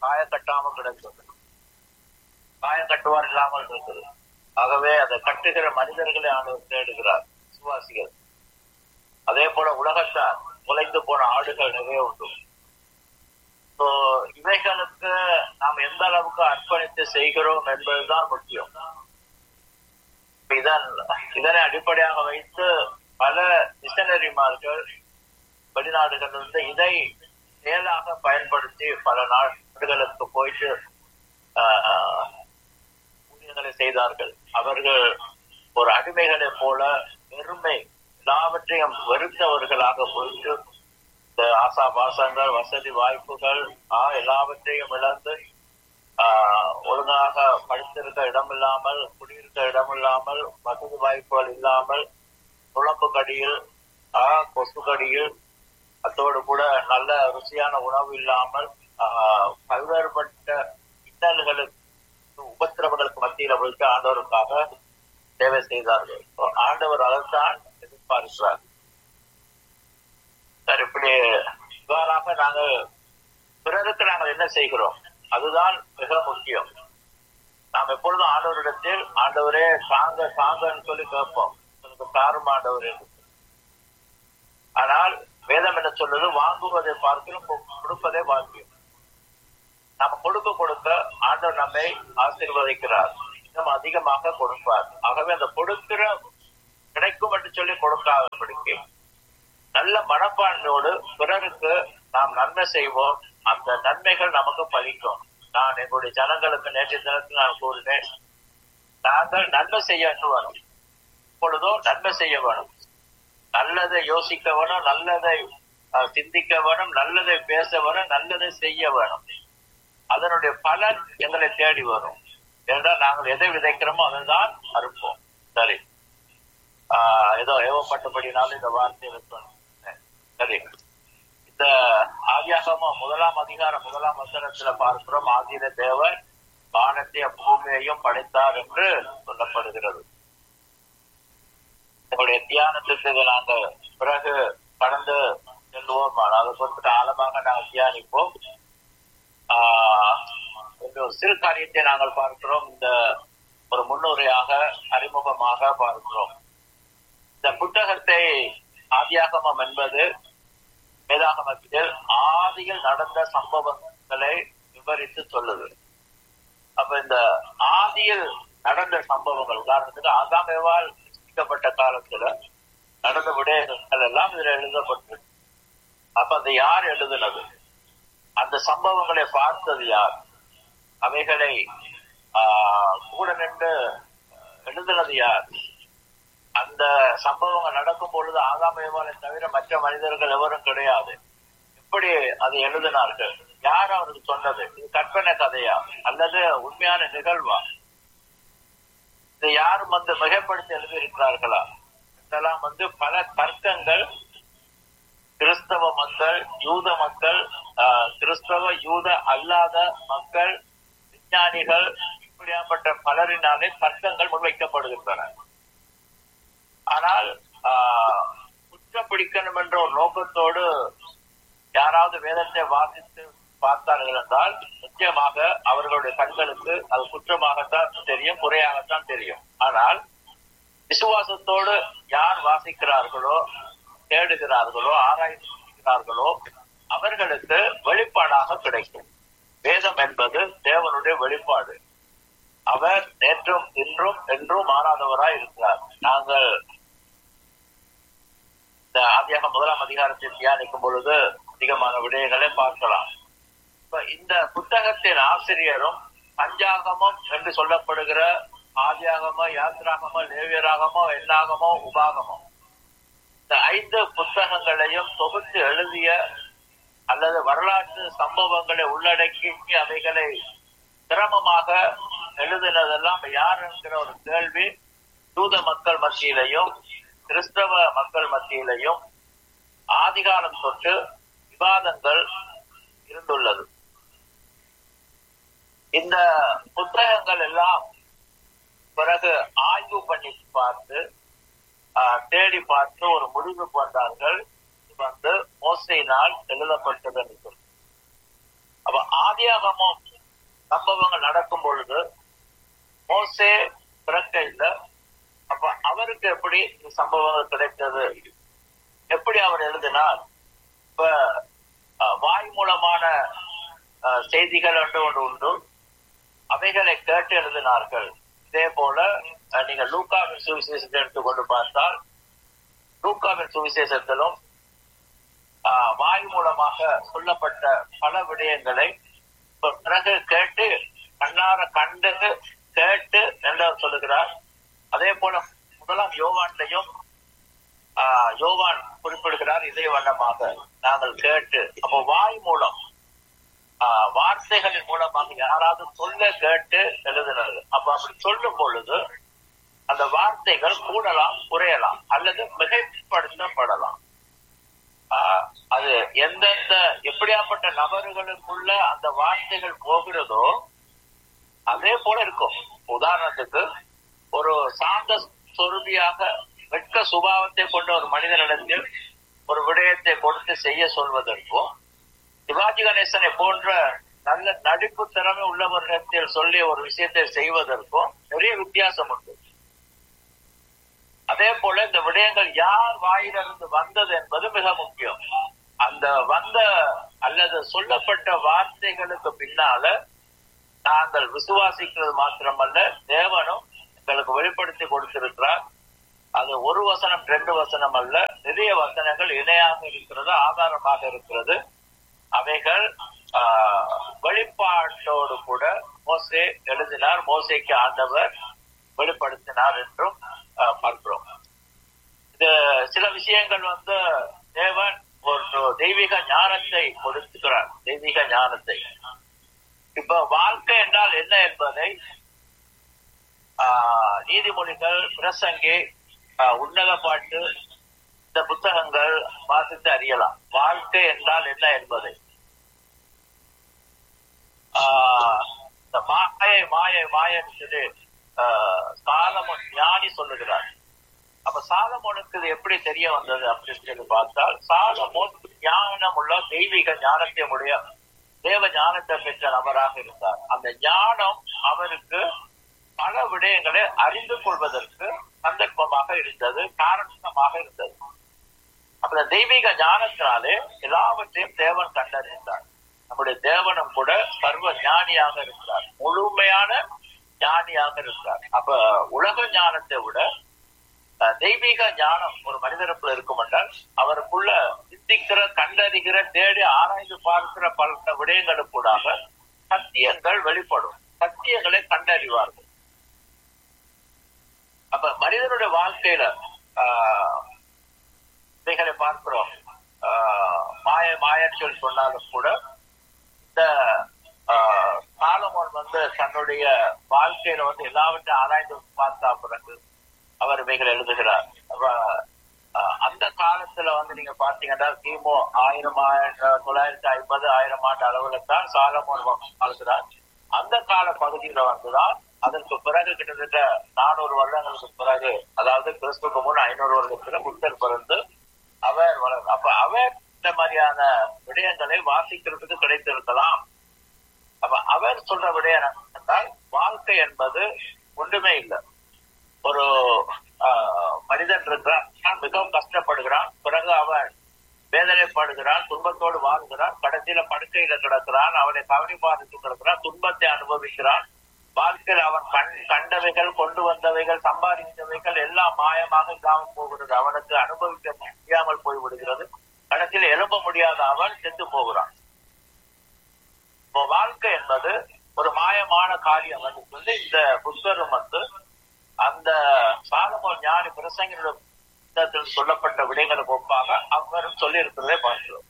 காயம் கட்டாம கிடக்குது காயம் கட்டுவார் இல்லாமல் இருக்குது ஆகவே அதை கட்டுகிற மனிதர்களை ஆண்டவர் தேடுகிறார் விசுவாசிகள் அதே போல உலகத்தார் குலைந்து போன ஆடுகள் நிறைய உண்டு So, இவைகளுக்கு நாம் எந்த அளவுக்கு அர்ப்பணித்து செய்கிறோம் என்பதுதான் முக்கியம் இதன் இதனை அடிப்படையாக வைத்து பல மிஷனரிமார்கள் வெளிநாடுகளிலிருந்து இதை செயலாக பயன்படுத்தி பல நாடுகளுக்கு போயிட்டு ஆஹ், ஊழியங்களை செய்தார்கள் அவர்கள் ஒரு அடிமைகளை போல பெருமை எல்லாவற்றையும் வெறுத்தவர்களாக போயிட்டு இந்த ஆசா பாசங்கள் வசதி வாய்ப்புகள் ஆஹ், எல்லாவற்றையும் இழந்து ஆஹ், ஒழுங்காக படித்திருக்க இடமில்லாமல் குடியிருக்க இடமில்லாமல் வசதி வாய்ப்புகள் இல்லாமல் குழம்பு கடியில் ஆஹ், கொசு கடியில் அத்தோடு கூட நல்ல ருசியான உணவு இல்லாமல் ஆஹ், பல்வேறுபட்ட இன்னல்களுக்கு உபத்திரவங்களுக்கு மத்தியில போயிட்டு ஆண்டவருக்காக சேவை செய்தார்கள் So, ஆண்டவர் அதைத்தான் எதிர்பார்க்கிறார் சார் இப்படி இவ்வாறாக நாங்கள் பிறருக்கு நாங்கள் என்ன செய்கிறோம் அதுதான் மிக முக்கியம் நாம் எப்பொழுதும் ஆண்டவரிடத்தில் ஆண்டவரே சாங்க சாங்கன்னு சொல்லி கேட்போம் எனக்கு தாரும் ஆண்டவர் என்று ஆனால் வேதம் என்ன சொல்றது வாங்குவதை பார்க்கிறோம் கொடுப்பதே பாக்கியம் நம்ம கொடுக்க கொடுக்க ஆண்டவர் நம்மை ஆசீர்வதிக்கிறார் இன்னும் அதிகமாக கொடுப்பார் ஆகவே அந்த கொடுக்கிற கிடைக்கும் என்று சொல்லி கொடுக்காதபடிக்கு நல்ல மனப்பான்மையோடு பிறருக்கு நாம் நன்மை செய்வோம் அந்த நன்மைகள் நமக்கு பலிக்கும் நான் எங்களுடைய ஜனங்களுக்கு நேற்று தினத்தில் நான் கூறினேன் நாங்கள் நன்மை செய்ய வேணும் இப்பொழுதோ நன்மை செய்ய வேணும் நல்லதை யோசிக்க வேணும் நல்லதை அஹ், சிந்திக்க வேணும் நல்லதை பேச வேணும் நல்லதை செய்ய வேணும் அதனுடைய பலன் எங்களை தேடி வரும் ஏனென்றால் நாங்கள் எதை விதைக்கிறோமோ அதை தான் அறுப்போம் சரி ஆஹ் ஏதோ ஏவப்பட்டபடினாலும் இந்த வார்த்தையை சொன்னேன் சரி இந்த ஆதியாகமம் முதலாம் அதிகாரம் முதலாம் வசனத்துல பார்க்கிறோம் ஆதிர தேவன் வானத்தையும் பூமியையும் படைத்தார் என்று சொல்லப்படுகிறது நம்முடைய தியானத்துக்கு இதை நாங்கள் பிறகு கடந்து செல்வோம் அதை குறிப்பிட்ட ஆழமாக நாங்கள் தியானிப்போம் ஆஹ் ஒரு சிறு காரியத்தை நாங்கள் பார்க்கிறோம் இந்த ஒரு முன்னுரையாக அறிமுகமாக பார்க்கிறோம் இந்த புத்தகத்தை ஆதியாகமம் என்பது வேதாகமத்தில் ஆதியில் நடந்த சம்பவங்களை விவரித்து சொல்லுது அப்ப இந்த ஆதியில் நடந்த சம்பவங்கள் உதாரணத்துக்கு ஆதாமேவால் சிருஷ்டிக்கப்பட்ட காலத்துல நடந்த விடயங்கள் எல்லாம் இதுல எழுதப்பட்டிருக்கு அப்ப அதை யார் எழுதுனது அந்த சம்பவங்களை பார்த்தது யார் அவைகளை ஆஹ், கூட நின்று எழுதுனது யார் அந்த சம்பவங்கள் நடக்கும் பொழுது ஆதாமேவாலை தவிர மற்ற மனிதர்கள் எவரும் கிடையாது எப்படி அதை எழுதினார்கள் யார் அவருக்கு சொன்னது இது கற்பனை கதையா அல்லது உண்மையான நிகழ்வா இதை யாரும் வந்து மிகைப்படுத்தி எழுதியிருக்கிறார்களா இதெல்லாம் வந்து பல தர்க்கங்கள் கிறிஸ்தவ மக்கள் யூத மக்கள் ஆஹ், கிறிஸ்தவ யூத அல்லாத மக்கள் விஞ்ஞானிகள் இப்படியாப்பட்ட பலரினாலே தர்க்கங்கள் முன்வைக்கப்படுகின்றன ஆனால் ஆஹ், குற்றம் பிடிக்கணும் என்ற ஒரு நோக்கத்தோடு யாராவது வேதத்தை வாசித்து பார்த்தார்கள் என்றால் நிச்சயமாக அவர்களுடைய கண்களுக்கு அது குற்றமாகத்தான் தெரியும் குறையாகத்தான் தெரியும் ஆனால் விசுவாசத்தோடு யார் வாசிக்கிறார்களோ தேடுகிறார்களோ ஆராய்கிறார்களோ அவர்களுக்கு வெளிப்பாடாக கிடைக்கும் வேதம் என்பது தேவனுடைய வெளிப்பாடு அவர் நேற்றும் இன்றும் என்றும் மாறாதவராய் இருக்கிறார் நாங்கள் இந்த ஆதியாக முதலாம் அதிகாரத்தை தியானிக்கும் பொழுது அதிகமான விடயங்களை பார்க்கலாம் இப்ப இந்த புத்தகத்தின் ஆசிரியரும் பஞ்சாகமம் என்று சொல்லப்படுகிற ஆதியாகமோ யாத்ராகமோ லேவியராகமோ எண்ணாகமோ உபாகமோ இந்த ஐந்து புத்தகங்களையும் தொகுத்து எழுதிய அல்லது வரலாற்று சம்பவங்களை உள்ளடக்கி அவைகளை சிரமமாக எழுதினதெல்லாம் யார் என்கிற ஒரு கேள்வி தூத மக்கள் மத்தியிலையும் கிறிஸ்தவ மக்கள் மத்தியிலையும் ஆதிகாலம் தொட்டு விவாதங்கள் இருந்துள்ளது இந்த புத்தகங்கள் எல்லாம் பிறகு ஆய்வு பண்ணி பார்த்து ஆஹ், தேடி பார்த்து ஒரு முடிவுக்கு வந்தார்கள் இது வந்து மோசையினால் எழுதப்பட்டது என்று சொல்லி அப்ப ஆதியாகமும் சம்பவங்கள் நடக்கும் பொழுது மோசே பிறக்க இல்லை அப்ப அவருக்கு எப்படி இந்த சம்பவங்கள் கிடைத்தது எப்படி அவர் எழுதினார் இப்ப அஹ், வாய் மூலமான அஹ், செய்திகள் ஒன்று ஒன்று உண்டு அவைகளை கேட்டு எழுதினார்கள் இதே போல அஹ், நீங்க லூக்காவின் சுவிசேஷத்தை எடுத்துக்கொண்டு பார்த்தால் லூக்காவின் சுவிசேஷத்திலும் ஆஹ், வாய் மூலமாக சொல்லப்பட்ட பல விடயங்களை இப்ப பிறகு கேட்டு கண்ணார கண்டு கேட்டு என்று அவர் சொல்லுகிறார் அதே போல முதலாம் யோவான்லையும் ஆஹ், யோவான் குறிப்பிடுகிறார் இதே வண்ணமாக நாங்கள் கேட்டு அப்போ வாய் மூலம் ஆஹ், வார்த்தைகளின் மூலமாக யாராவது சொல்ல கேட்டு எழுதினது அப்ப அப்படி சொல்லும் பொழுது அந்த வார்த்தைகள் கூடலாம் குறையலாம் அல்லது மிகைப்படுத்தப்படலாம் ஆஹ், அது எந்தெந்த எப்படியாப்பட்ட நபர்களுக்குள்ள அந்த வார்த்தைகள் போகிறதோ அதே போல இருக்கும் உதாரணத்துக்கு ஒரு சாந்த சொருபியாக வெட்க சுபாவத்தை கொண்ட ஒரு மனிதனிடத்தில் ஒரு விடயத்தை கொடுத்து செய்ய சொல்வதற்கும் சிவாஜி கணேசனை போன்ற நல்ல நடிப்பு திறமை உள்ளவரிடத்தில் சொல்லி ஒரு விஷயத்தை செய்வதற்கும் நிறைய வித்தியாசம் உண்டு அதே போல இந்த விடயங்கள் யார் வாயிலிருந்து வந்தது என்பது மிக முக்கியம் அந்த வந்த அல்லது சொல்லப்பட்ட வார்த்தைகளுக்கு பின்னால நாங்கள் விசுவாசிக்கிறது மாத்திரமல்ல தேவனும் எங்களுக்கு வெளிப்படுத்தி கொடுத்திருக்கிறார் அது ஒரு வசனம் ரெண்டு வசனம் அல்ல நிறைய வசனங்கள் இணையாக இருக்கிறது ஆதாரமாக இருக்கிறது அவைகள் ஆஹ், வெளிப்பாட்டோடு கூட மோசே எழுதினார் மோசேக்கு ஆண்டவர் வெளிப்படுத்தினார் என்றும் ஆஹ், பார்க்கிறோம் இது சில விஷயங்கள் வந்து தேவன் ஒரு தெய்வீக ஞானத்தை கொடுத்துக்கிறார் தெய்வீக ஞானத்தை இப்ப வாழ்க்கை என்றால் என்ன என்பதை ஆஹ், நீதிமொழிகள் பிரசங்கி ஆஹ், உன்னத பாட்டு இந்த புத்தகங்கள் வாசித்து அறியலாம் வாழ்க்கை என்றால் என்ன என்பதை ஆஹ், இந்த மாயை மாயை மாயன்னு சொல்லி ஆஹ், சாலமோன் ஞானி சொல்லுகிறார் அப்ப சாலமோனுக்கு இது எப்படி தெரிய வந்தது அப்படின்னு சொல்லி பார்த்தால் சாலமோன் ஞானம் உள்ள தெய்வீக ஞானத்தை உடைய தேவ ஞானத்தை பெற்ற நபராக இருந்தார் அந்த ஞானம் அவருக்கு பல விடயங்களை அறிந்து கொள்வதற்கு சந்தர்ப்பமாக இருந்தது காரணமாக இருந்தது அப்ப இந்த தெய்வீக ஞானத்தினாலே எல்லாவற்றையும் தேவன் கண்டறிந்தார் நம்முடைய தேவனும் கூட சர்வ ஞானியாக இருக்கிறார் முழுமையான ஞானியாக இருக்கிறார் அப்ப உலக ஞானத்தை விட அஹ், தெய்வீக ஞானம் ஒரு மனிதனுக்குள்ள இருக்கும் என்றால் அவருக்குள்ள சிந்திக்கிற கண்டறிகிற தேடி ஆராய்ந்து பார்க்கிற பல விடயங்களுக்கூடாக சத்தியங்கள் வெளிப்படும் சத்தியங்களை கண்டறிவார்கள் அப்ப மனிதனுடைய வாழ்க்கையில ஆஹ், இவைகளை பார்க்கிறோம் ஆஹ், மாய மாயன்னு சொல்லி சொன்னாலும் கூட இந்த ஆஹ், சாலமோன் வந்து தன்னுடைய வாழ்க்கையில வந்து எல்லாவற்றையும் ஆராய்ந்து பார்த்தா பிறகு அவர் இவைகள் எழுதுகிறார் அப்ப ஆஹ், அந்த காலத்துல வந்து நீங்க பாத்தீங்கன்னா கிமு ஆயிரம் ஆயிரம் தொள்ளாயிரத்தி ஐம்பது ஆயிரம் ஆண்டு அளவுல தான் சாலமோன் வாழ்கிறார் அந்த கால பகுதியில வந்துதான் அதற்கு பிறகு கிட்டத்தட்ட நானூறு வருடங்களுக்கு பிறகு அதாவது கிறிஸ்துக்கு முன் ஐநூறு வருடத்துல புத்தர் பிறந்து அவர் வளர் அப்ப அவர் இந்த மாதிரியான விடயங்களை வாசிக்கிறதுக்கு கிடைத்திருக்கலாம் அப்ப அவர் சொல்ற விடயம் என்றால் வாழ்க்கை என்பது ஒன்றுமே இல்லை ஒரு ஆஹ், மனிதன் இருக்கிறான் அவன் மிகவும் கஷ்டப்படுகிறான் பிறகு அவன் வேதனைப்படுகிறான் துன்பத்தோடு வாழ்கிறான் கடைசியில படுக்கையில கிடக்கிறான் அவனை கவனிப்பாருக்கு கிடக்கிறான் துன்பத்தை அனுபவிக்கிறான் வாழ்க்கையில் அவன் கண் கண்டவைகள் கொண்டு வந்தவைகள் சம்பாதித்தவைகள் எல்லாம் மாயமாக இல்லாமல் போகிறது அவனுக்கு அனுபவிக்க முடியாமல் போய் விடுகிறது கடைசியில் எழும்ப முடியாத அவன் செத்து போகிறான் இப்போ வாழ்க்கை என்பது ஒரு மாயமான காரியம் என்று சொல்லி இந்த புத்தரும் வந்து அந்த சாலமோன் ஞானி பிரசங்கனுடைய புத்தகத்தில் சொல்லப்பட்ட விடயங்களுக்கு ஒப்பாக அவரும் சொல்லி இருக்கிறதே பார்க்கிறோம்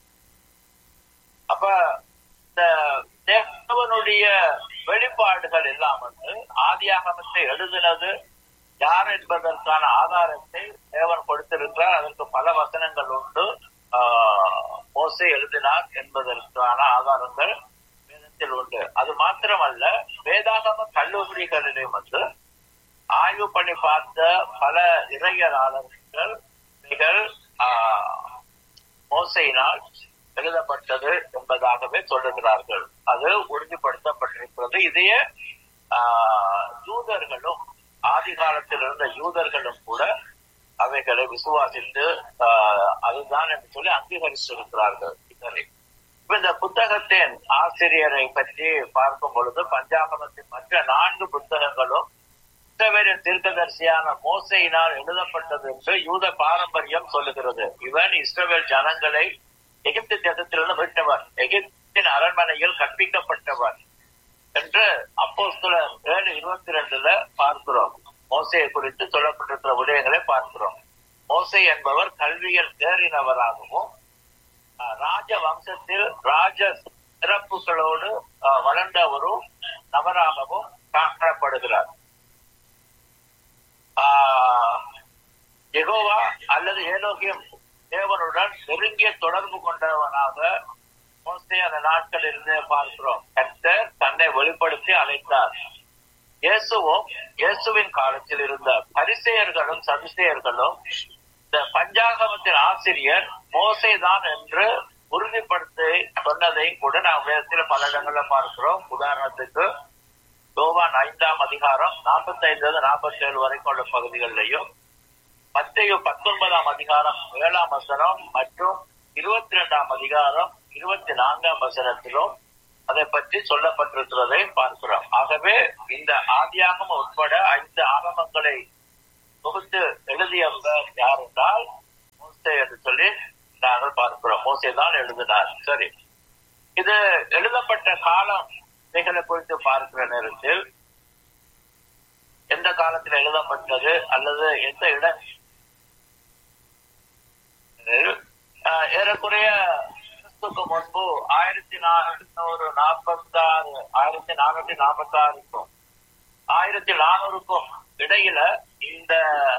அப்ப இந்த தேவனுடைய வெளிப்பாடுகள் எல்லாம் வந்து ஆதியாகமத்தை எழுதினது யார் என்பதற்கான ஆதாரத்தை தேவன் கொடுத்திருக்கிறார் அதற்கு பல வசனங்கள் உண்டு ஆஹ், மோசே எழுதினார் என்பதற்கான ஆதாரங்கள் வேதத்தில் உண்டு அது மாத்திரமல்ல வேதாகம கல்லூரிகளிலே வந்து ஆய்வு பண்ணி பார்த்த பல இறையலாளர்கள் இவைகள் ஆஹ், மோசையினால் எழுதப்பட்டது என்பதாகவே சொல்லுகிறார்கள் அது உறுதிப்படுத்தப்பட்டிருக்கிறது இதையே ஆஹ், யூதர்களும் ஆதி காலத்தில் இருந்த யூதர்களும் கூட அவைகளை விசுவாசித்து ஆஹ், அதுதான் என்று சொல்லி அங்கீகரித்திருக்கிறார்கள் இதனை இப்ப இந்த புத்தகத்தின் ஆசிரியரை பற்றி பார்க்கும் பொழுது பஞ்சாகமத்தின் மற்ற நான்கு புத்தகங்களும் இஸ்ரவேலின் தீர்க்கதரிசியான மோசையினால் எழுதப்பட்டது என்று யூத பாரம்பரியம் சொல்லுகிறது இவன் இஸ்ரவேல் ஜனங்களை எகிப்து தேசத்திலிருந்து மீட்டவர் எகிப்தின் அரண்மனையில் கற்பிக்கப்பட்டவர் என்று அப்போஸ்தலர் ஏழு இருபத்தி ரெண்டுல பார்க்கிறோம் மோசையை குறித்து சொல்லப்பட்டிருக்கிற விடயங்களை பார்க்கிறோம் மோசை என்பவர் கல்வியில் தேறினவராகவும் அஹ், ராஜ வம்சத்தில் ராஜ சிறப்புகளோடு அஹ், வளர்ந்த ஒரு நபராகவும் காணப்படுகிறார் ஆஹ், யெகோவா அல்லது ஏலோகியம் தேவனுடன் நெருங்கிய தொடர்பு கொண்டவனாக மோசே அந்த நாட்களில் இருந்தே பார்க்கிறோம் கர்த்தர் தன்னை வெளிப்படுத்தி அழைத்தார் இயேசுவும் இயேசுவின் காலத்தில் இருந்த பரிசெயர்களும் சதுசேயர்களும் இந்த பஞ்சாகமத்தின் ஆசிரியர் மோசே தான் என்று உறுதிப்படுத்தி சொன்னதையும் கூட நாம் வேதத்தில் பல இடங்கள்ல பார்க்கிறோம் உதாரணத்துக்கு யோவான் ஐந்தாம் அதிகாரம் நாற்பத்தி ஐந்து நாற்பத்தி ஏழு வரைக்கும் உள்ள பகுதிகளிலையும் மத்தேயு பத்தொன்பதாம் அதிகாரம் ஏழாம் வசனம் மற்றும் இருபத்தி ரெண்டாம் அதிகாரம் இருபத்தி நான்காம் வசனத்திலும் அதை பற்றி சொல்லப்பட்டிருக்கிறதை பார்க்கிறோம் ஆகவே இந்த ஆதியாகம உட்பட ஐந்து ஆகமங்களை தொகுத்து எழுதியவர் யார் என்றால் மோசே என்று சொல்லி நாங்கள் பார்க்கிறோம் மோசே தான் எழுதினார் சரி இது எழுதப்பட்ட காலம் இவைகளை குறித்து பார்க்கிற நேரத்தில் எந்த காலத்தில் எழுதப்பட்டது அல்லது எந்த இடம் ஆஹ் ஏறக்குறைய கிறிஸ்துக்கு முன்பு ஆயிரத்தி நானூறு நாற்பத்தாறு ஆயிரத்தி நானூற்றி நாற்பத்தி ஆறுக்கும் ஆயிரத்தி நானூறுக்கும் இடையில இந்த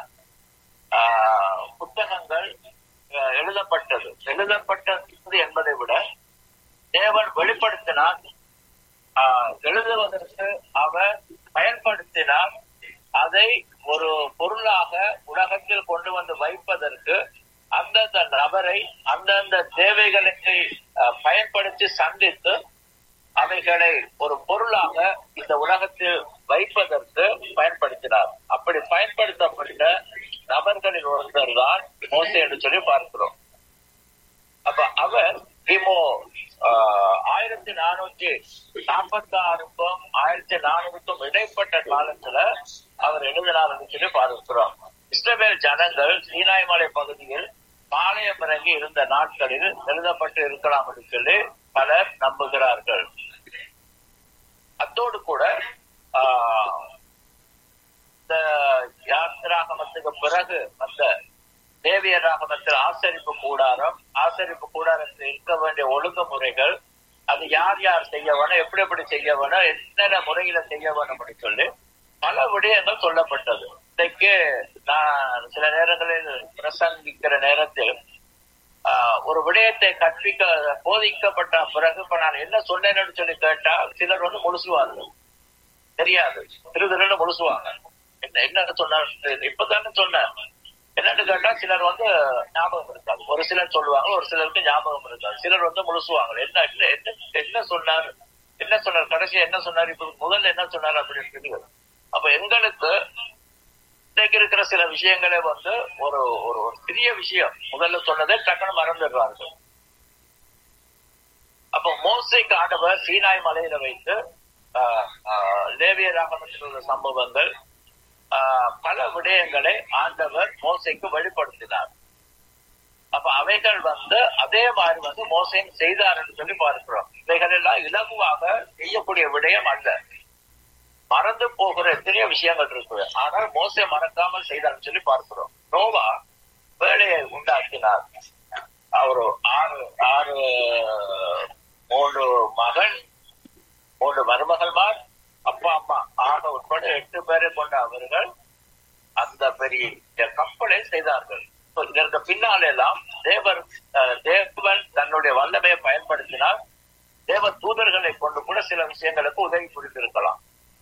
ஆஹ், புத்தகங்கள் ஆஹ், எழுதப்பட்டது எழுதப்பட்டது என்பதை விட தேவன் வெளிப்படுத்தினார் ஆஹ், எழுதுவதற்கு அவர் பயன்படுத்தினார் அதை ஒரு பொருளாக உலகத்தில் கொண்டு வந்து வைப்பதற்கு அந்தந்த நபரை அந்தந்த தேவைகளுக்கு ஆஹ், பயன்படுத்தி சந்தித்து அவைகளை ஒரு பொருளாக இந்த உலகத்தில் வைப்பதற்கு பயன்படுத்தினார் அப்படி பயன்படுத்தப்பட்ட நபர்களில் ஒருத்தர் தான் மோசே என்று சொல்லி பார்க்கிறோம் அப்ப அவர் கிமு ஆஹ், ஆயிரத்தி நானூற்றி நாற்பத்தி ஆறுக்கும் ஆயிரத்தி நானூறுக்கும் இடைப்பட்ட காலத்துல அவர் எழுதினார் என்று சொல்லி பார்க்கிறோம் இஸ்ரவேல் ஜனங்கள் சீனாய் மலை பகுதியில் பாளையம் இறங்கி இருந்த நாட்களில் எழுதப்பட்டு இருக்கலாம் என்று சொல்லி பலர் நம்புகிறார்கள் அத்தோடு கூட ஆஹ், இந்த யாத்திராகமத்துக்கு பிறகு வந்த தேவியராகமத்தில் ஆசரிப்பு கூடாரம் ஆசரிப்பு கூடாரத்தில் இருக்க வேண்டிய ஒழுங்குமுறைகள் அது யார் யார் செய்ய வேணும் எப்படி எப்படி செய்ய வேணும் என்னென்ன முறையில செய்ய வேணும் அப்படின்னு சொல்லி பல விடயங்கள் சொல்லப்பட்டது இன்றைக்கு நான் சில நேரங்களில் பிரசங்கிக்கிற நேரத்தில் ஆஹ், ஒரு விடயத்தை கற்பிக்க போதிக்கப்பட்ட பிறகு இப்ப நான் என்ன சொன்னேன்னு சொல்லி கேட்டா சிலர் வந்து முழுசுவார்கள் தெரியாது திரு திருன்னு முழுசுவாங்க என்ன என்ன சொன்னார் இப்பதானே சொன்னேன் என்னன்னு கேட்டா சிலர் வந்து ஞாபகம் இருக்காது ஒரு சிலர் சொல்லுவாங்க ஒரு சிலருக்கு ஞாபகம் இருக்காது சிலர் வந்து முழுசுவாங்க என்ன என்ன என்ன என்ன சொன்னார் என்ன சொன்னார் கடைசியா என்ன சொன்னார் இப்ப முதல்ல என்ன சொன்னார் அப்படின்னு சொல்லி அப்ப எங்களுக்கு இன்றைக்கு இருக்கிற சில விஷயங்களே வந்து ஒரு ஒரு ஒரு சிறிய விஷயம் முதல்ல சொன்னதே டக்குன்னு மறந்துடுறார்கள் அப்ப மோசைக்கு ஆண்டவர் சீனாய் மலையில வைத்து ஆஹ், ஆஹ், லேவிய ராகமத்தில் உள்ள சம்பவங்கள் ஆஹ், பல விடயங்களை ஆண்டவர் மோசைக்கு வெளிப்படுத்தினார் அப்ப அவைகள் வந்து அதே மாதிரி வந்து மோசையும் செய்தார் என்று சொல்லி பார்க்கிறோம் இவைகள் எல்லாம் இலகுவாக செய்யக்கூடிய விடயம் அல்ல மறந்து போகிற எத்தனையோ விஷயங்கள் இருக்கு ஆனால் மோசை மறக்காமல் செய்தார்னு சொல்லி பார்க்கிறோம் நோவா வேலையை உண்டாக்கினார் அவரு ஆறு ஆறு மூன்று மகன் மூன்று மருமகள்மார் அப்பா அம்மா ஆக உட்பட எட்டு பேரை கொண்ட அவர்கள் அந்த பெரிய கப்பலை செய்தார்கள் So, இதற்கு பின்னால் எல்லாம் தேவர் அஹ், தேவன் தன்னுடைய வல்லமையை பயன்படுத்தினால் தேவ தூதர்களை கொண்டு கூட சில விஷயங்களுக்கு உதவி புரிந்திருக்கலாம்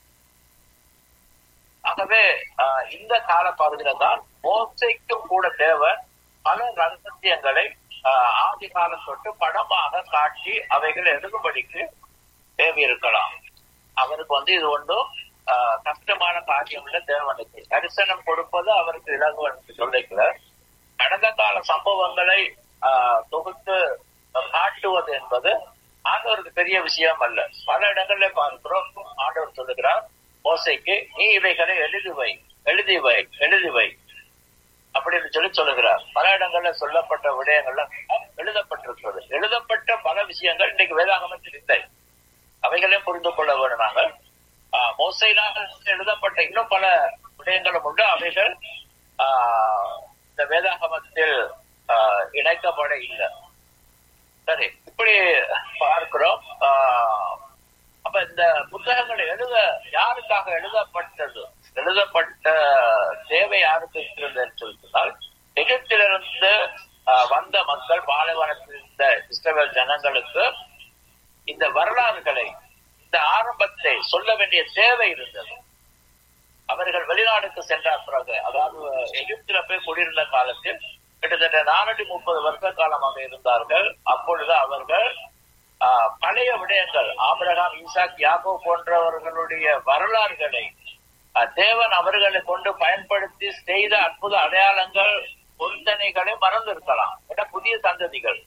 ஆகவே ஆஹ், இந்த கால பகுதியில தான் மோசைக்கும் கூட தேவன் பல ரகசியங்களை ஆஹ், ஆதி காலம் தொட்டு படமாக காட்டி அவைகள் எழுதும்படிக்கு தேவை இருக்கலாம் அவருக்கு வந்து இது ஒன்றும் ஆஹ், கஷ்டமான காரியம் இல்லை தேவனுக்கு தரிசனம் கொடுப்பது அவருக்கு இலகுவனுக்கு சொல்லிக்கிறார் கடந்த கால சம்பவங்களை ஆஹ், தொகுத்து காட்டுவது என்பது ஆண்டவருக்கு பெரிய விஷயம் அல்ல பல இடங்கள்ல பார்க்கிறோம் ஆண்டவர் சொல்லுகிறார் மோசைக்கு நீ இவைகளை எழுதி வை எழுதி வை எழுதி வை அப்படின்னு சொல்லி சொல்லுகிறார் பல இடங்கள்ல சொல்லப்பட்ட விடயங்கள்ல எழுதப்பட்டிருக்கிறது எழுதப்பட்ட பல விஷயங்கள் இன்னைக்கு வேதாகமத்தில் இல்லை அவைகளையும் புரிந்து கொள்ள வேண்டும் நாங்கள் ஆஹ், மோசையினால் எழுதப்பட்ட இன்னும் பல விடயங்களும் உண்டு அவைகள் ஆஹ், இந்த வேதாகமத்தில் ஆஹ், இணைக்கப்பட இல்லை சரி இப்படி பார்க்கிறோம் ஆஹ், அப்ப இந்த புத்தகங்கள் எழுத யாருக்காக எழுதப்பட்டது எழுதப்பட்ட தேவை யாருக்கு இருக்கிறது என்று சொன்னால் எகிப்திலிருந்து ஆஹ், வந்த மக்கள் பாலைவனத்தில் இருந்த இஸ்ரவேல் ஜனங்களுக்கு இந்த வரலாறுகளை இந்த ஆரம்பத்தை சொல்ல வேண்டிய தேவை இருந்தது அவர்கள் வெளிநாடுக்கு சென்ற பிறகு அதாவது எகிப்தில போய் குடியிருந்த காலத்தில் கிட்டத்தட்ட நானூற்றி முப்பது வருஷ காலமாக இருந்தார்கள் அப்பொழுது அவர்கள் ஆஹ், பழைய விடயங்கள் ஆபிரகாம் ஈசாக் யாக்கோ போன்றவர்களுடைய வரலாறுகளை ஆஹ், தேவன் அவர்களை கொண்டு பயன்படுத்தி செய்த அற்புத அடையாளங்கள் பொருத்தனைகளை மறந்திருக்கலாம் ஏன்னா புதிய சந்ததிகள்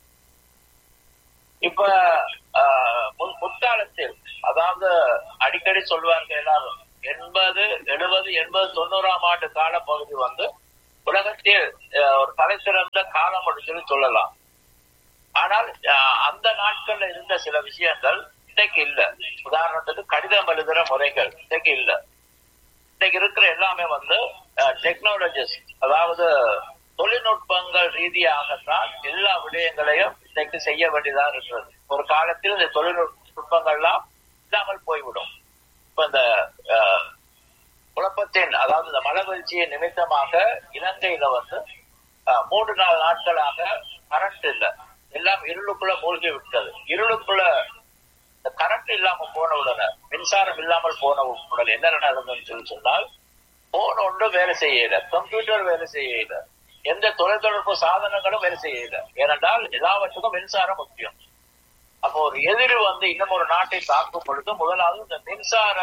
இப்ப ஆஹ், முன்- முற்காலத்தில் அதாவது அடிக்கடி சொல்வார்கள் எல்லாரும் எண்பது எழுபது எண்பது தொண்ணூறாம் ஆண்டு கால பகுதி வந்து உலகத்தில் ஆஹ், ஒரு தலை சிறந்த காலம் அப்படின்னு சொல்லி சொல்லலாம் ஆனால் ஆஹ், அந்த நாட்கள்ல இருந்த சில விஷயங்கள் இன்னைக்கு இல்ல உதாரணத்துக்கு கடிதம் எழுதுற முறைகள் இன்னைக்கு இல்ல இன்னைக்கு இருக்கிற எல்லாமே வந்து டெக்னாலஜிஸ் அதாவது தொழில்நுட்பங்கள் ரீதியாகத்தான் எல்லா விடயங்களையும் இன்னைக்கு செய்ய வேண்டியதா இருக்கிறது ஒரு காலத்தில் இந்த தொழில்நுட்பங்கள்லாம் இல்லாமல் போய்விடும் இப்ப இந்த அஹ், குழப்பத்தின் அதாவது இந்த மலவீழ்ச்சியின் நிமித்தமாக இலங்கையில வந்து அஹ், மூன்று நாலு நாட்களாக கரண்ட் இல்ல எல்லாம் இருளுக்குள்ள மூழ்கி விட்டது இருளுக்குள்ள இந்த கரண்ட் இல்லாம போன உடனே மின்சாரம் இல்லாமல் போன உடனே என்ன நடந்ததுன்னு சொல்லி சொன்னால் போன் ஒன்றும் வேலை செய்யல கம்ப்யூட்டர் வேலை செய்யல எந்த தொலைத்தொடர்பு சாதனங்களும் வேலை செய்யல ஏனென்றால் எல்லாவற்றுக்கும் மின்சாரம் முக்கியம் அப்போ ஒரு எதிரி வந்து இன்னும் ஒரு நாட்டை தாக்கும் பொழுது முதலாவது இந்த மின்சார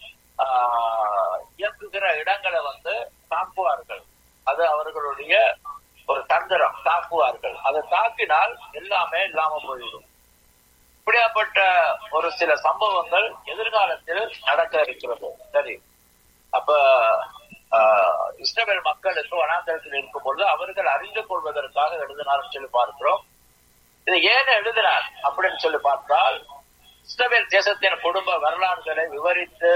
ஆஹ், இயக்குகிற இடங்களை வந்து தாக்குவார்கள் அது அவர்களுடைய ஒரு தந்திரம் தாக்குவார்கள் அதை தாக்கினால் எல்லாமே இல்லாம போய்விடும் இப்படியாப்பட்ட ஒரு சில சம்பவங்கள் எதிர்காலத்தில் நடக்க இருக்கிறது சரி அப்ப ஆஹ், இஸ்ரவேல் மக்களுக்கு வனாந்தரத்தில் இருக்கும் பொழுது அவர்கள் அறிந்து கொள்வதற்காக எழுதினார் சொல்லி பார்க்கிறோம் இதை ஏன் எழுதினார் அப்படின்னு சொல்லி பார்த்தால் இஸ்ரவேல் தேசத்தின் குடும்ப வரலாறுகளை விவரித்து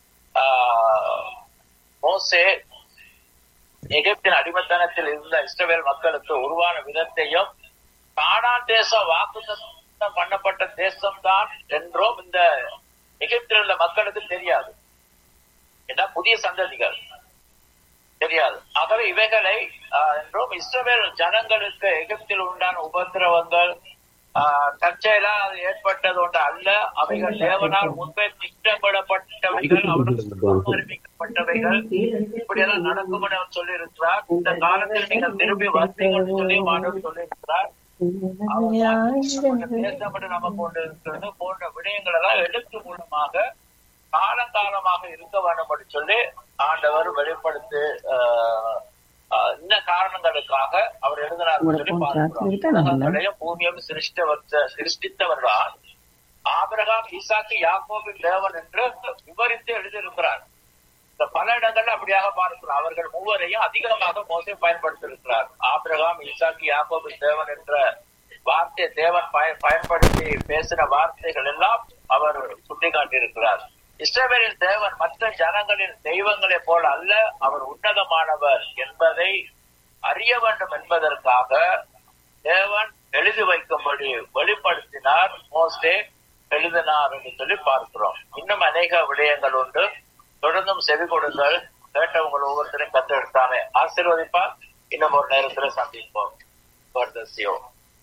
ஆஹ், மோசே எகிப்தின் அடிமைத்தனத்தில் இருந்த இஸ்ரவேல் மக்களுக்கு உருவான விதத்தையும் கானான் தேசம் வாக்குத்தத்தம் பண்ணப்பட்ட தேசம்தான் என்றும் இந்த எகிப்தில் உள்ள மக்களுக்கு தெரியாது ஏன்னா புதிய சந்ததிகள் தெரியாது ஆகவே இவைகளை ஆஹ், என்றும் இஸ்ரவேல் ஜனங்களுக்கு எகிப்தில் உண்டான உபத்திரவங்கள் ஆஹ், தற்செயலாக அது ஏற்பட்டது ஒன்று அல்ல அவைகள் தேவனால் முன்பே திட்டமிடப்பட்டவைகள் அவர்களுக்கு அறிவிக்கப்பட்டவைகள் இப்படியெல்லாம் நடக்கும் என அவர் சொல்லியிருக்கிறார் இந்த காலத்தில் நீங்கள் திரும்பி வந்தீங்கன்னு சொல்லி ஆண்டவர் சொல்லியிருக்கிறார் தேசம் என்று நமக்கு கொண்டு இருக்கிறது போன்ற விடயங்கள் எல்லாம் எழுத்து மூலமாக காலங்காலமாக இருக்க வேண்டும் என்று சொல்லி ஆண்டவர் வெளிப்படுத்தி ஆஹ், ஆஹ், இந்த காரணங்களுக்காக அவர் எழுதினார் என்று சொல்லி பார்க்கிறோம் உலகங்களையும் பூமியும் சிருஷ்டவர் சிருஷ்டித்தவர்தான் ஆபிரகாம் ஈசாக்கு யாக்கோபின் தேவன் என்று விவரித்து எழுதியிருக்கிறார் இந்த பல இடங்கள்ல அப்படியாக பார்க்கிறோம் அவர்கள் மூவரையும் அதிகமாக மோசை பயன்படுத்தியிருக்கிறார் ஆபிரகாம் ஈசாக்கு யாக்கோபின் தேவன் என்ற வார்த்தை தேவன் பய- பயன்படுத்தி பேசின வார்த்தைகள் எல்லாம் அவர் சுட்டிக்காட்டியிருக்கிறார் இஸ்ரவேலின் தேவன் மற்ற ஜனங்களின் தெய்வங்களைப் போல அல்ல அவர் உன்னதமானவர் என்பதை அறிய வேண்டும் என்பதற்காக தேவன் எழுதி வைக்கும்படி வெளிப்படுத்தினார் மோசே எழுதினார் என்று சொல்லி பார்க்கிறோம் இன்னும் அநேக விடயங்கள் உண்டு தொடர்ந்தும் செவி கொடுங்கள் கேட்டவங்கள் ஒவ்வொருத்தரையும் கத்தெடுத்தாமே ஆசீர்வதிப்பா இன்னும் ஒரு நேரத்துல சந்திப்போம் God bless you.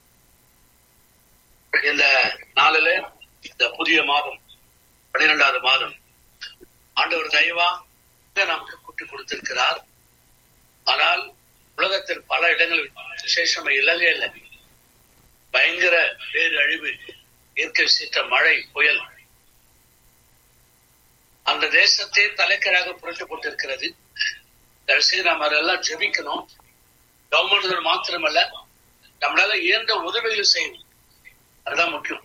இந்த நாளில இந்த புதிய மாதம் பன்னிரெண்டாவது மாதம் ஆண்டவர் தயவா இதை நமக்கு கூட்டி கொடுத்திருக்கிறார் ஆனால் உலகத்தில் பல இடங்களில் விசேஷமா இலங்கையில பயங்கர பேரழிவு இயற்கை சீற்ற மழை புயல் அந்த தேசத்தை தலைக்கராக புரட்டு போட்டிருக்கிறது தயவுசெய்து நாம் அதெல்லாம் ஜெபிக்கணும் கவர்மெண்ட் மாத்திரமல்ல நம்மளால இயன்ற உதவிகள் செய்யணும் அதுதான் முக்கியம்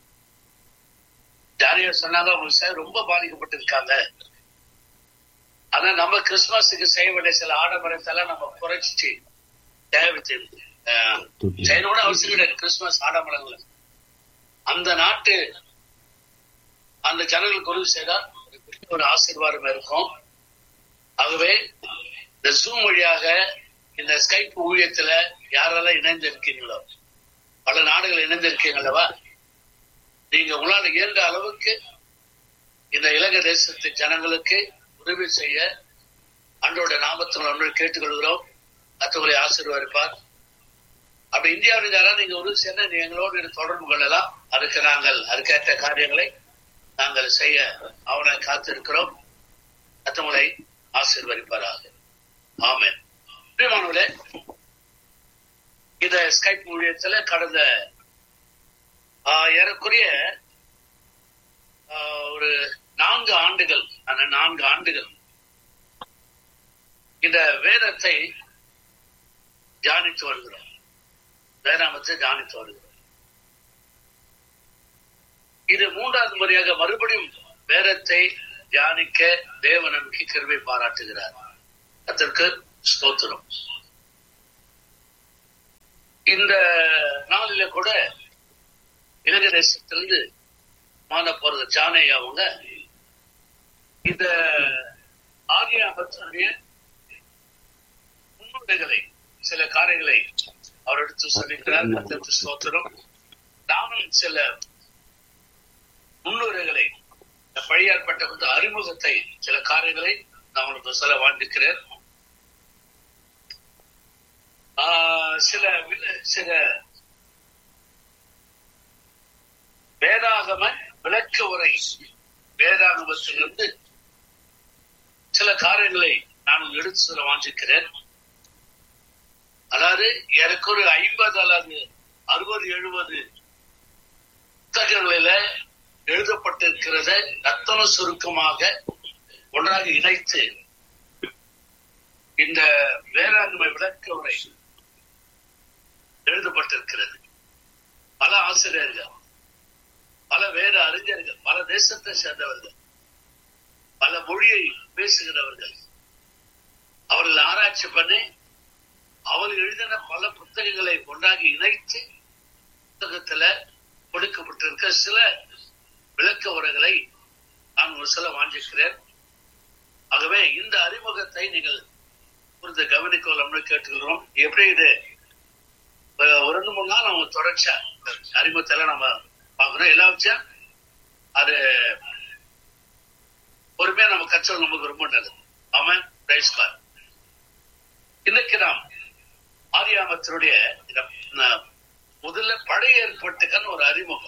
ஜாலியா சொன்னாங்க அவங்க சார் ரொம்ப பாதிக்கப்பட்டிருக்காங்க ஆனா நம்ம கிறிஸ்துமஸுக்கு செய்ய வேண்டிய சில ஆடம்பரத்தெல்லாம் நம்ம குறைச்சி தேவை செய்யணும்னு அவசியம் கிடையாது கிறிஸ்துமஸ் ஆடம்பரங்கள் அந்த நாட்டு அந்த ஜனங்களுக்கு உதவி செய்தால் ஒரு ஆசீர்வாதம் இருக்கும் ஆகவே இந்த ஜூம் வழியாக இந்த ஸ்கைப் ஊழியத்துல யாரெல்லாம் இணைந்து இருக்கீங்களோ பல நாடுகள் இணைந்து இருக்கீங்களவா நீங்க உங்களால் இயன்ற அளவுக்கு இந்த இலங்கை தேசத்து ஜனங்களுக்கு உதவி செய்ய அன்றோட நாமத்தில் ஒன்று கேட்டுக்கொள்கிறோம் மற்றவர்களை ஆசீர்வதிப்பார் அப்படி இந்தியாவில் யாராவது நீங்க உதவி செய்ய நீங்க எங்களோடு தொடர்பு கொள்ளலாம் அதுக்கு நாங்கள் அதுக்கேற்ற காரியங்களை நாங்கள் செய்ய அவனை காத்திருக்கிறோம் மற்றவங்களை ஆசீர்வதிப்பாராக ஆமேன் பிரியமானவர்களே இந்த ஸ்கைப் ஊழியத்துல கடந்த ஏறக்குறைய ஒரு நான்கு ஆண்டுகள் அந்த நான்கு ஆண்டுகள் இந்த வேதத்தை தியானித்து வருகிறோம் வேதாமத்தை தியானித்து வருகிறோம் இது மூன்றாவது முறையாக மறுபடியும் வேதத்தை தியானிக்க தேவ நமக்கு கருவை பாராட்டுகிறார் அதற்கு ஸ்தோத்திரம் இந்த நாளில கூட இலங்கை தேசத்திலிருந்து மான போறது ஜானை அவங்க இந்த ஆகியாபத்தினுடைய முன்னுரைகளை சில காரியங்களை அவர் எடுத்து சொல்லிக்கிறார் அதற்கு ஸ்தோத்திரம் நானும் சில முன்னுரைகளை பழியாற்பட்ட வந்து அறிமுகத்தை சில காரியங்களை நான் உங்களுக்கு சொல்ல வாழ்ந்துக்கிறேன் சில சில வேதாகம விளக்க உரை வேதாகமத்திலிருந்து சில காரியங்களை நான் எடுத்து சொல்ல வாஞ்சிக்கிறேன் அதாவது எனக்கு ஒரு ஐம்பது அல்லது அறுபது எழுபது புத்தகங்களில எழுதப்பட்டிருக்கிறத ரத்தன சுருக்கமாக ஒன்றாக இணைத்து இந்த வேளாண்மை விளக்க உரை எழுதப்பட்டிருக்கிறது பல ஆசிரியர்கள் பல வேறு அறிஞர்கள் பல தேசத்தை சேர்ந்தவர்கள் பல மொழியை பேசுகிறவர்கள் அவர்கள் ஆராய்ச்சி பண்ணி அவர்கள் எழுதின பல புத்தகங்களை ஒன்றாக இணைத்து புத்தகத்துல கொடுக்கப்பட்டிருக்க சில விளக்க உரைகளை நான் ஒரு சில வாஞ்சிக்கிறேன் ஆகவே இந்த அறிமுகத்தை நீங்கள் புரிந்து கவனிக்கலாம்னு கேட்டுக்கிறோம் எப்படி இது ஒரு ரெண்டு மூணு நாள் நம்ம தொடர்ச்சியா அறிமுகத்தெல்லாம் நம்ம பார்க்கணும் எல்லாம் வச்சா அது பொறுமையா நம்ம கற்றல் நமக்கு ரொம்ப நல்லது ஆமாம் ரைஸ்கார் இன்னைக்கு நாம் ஆதியாமத்தினுடைய முதல்ல பழைய ஏற்பட்டுக்கான ஒரு அறிமுகம்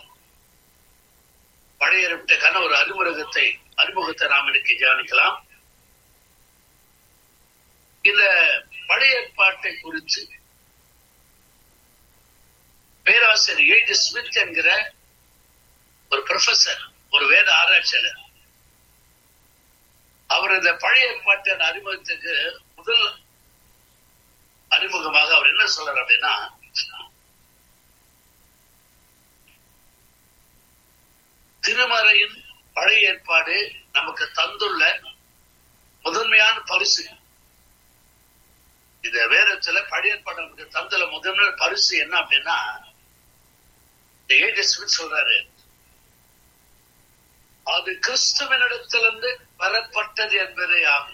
பழைய ஏற்பட்டுக்கான ஒரு அறிமுகத்தை அறிமுகத்தை நாம் இன்னைக்கு தியானிக்கலாம் இந்த பழைய ஏற்பாட்டை குறித்து பேராசிரியர் ஏஜ் ஸ்மித் என்கிற ஒரு ப்ரொஃபசர் ஒரு வேத ஆராய்ச்சியாளர் அவர் இந்த பழைய ஏற்பாட்டின் அறிமுகத்துக்கு முதல் அறிமுகமாக அவர் என்ன சொல்றார் அப்படின்னா திருமறையின் பழைய ஏற்பாடு நமக்கு தந்துள்ள முதன்மையான பரிசு இந்த வேதத்துல பழைய ஏற்பாடு நமக்கு தந்துள்ள முதன்மை பரிசு என்ன அப்படின்னா இந்த ஏஜ் ஸ்மித் சொல்றாரு அது கிறிஸ்துவனிடத்திலிருந்து பெறப்பட்டது என்பதே ஆகும்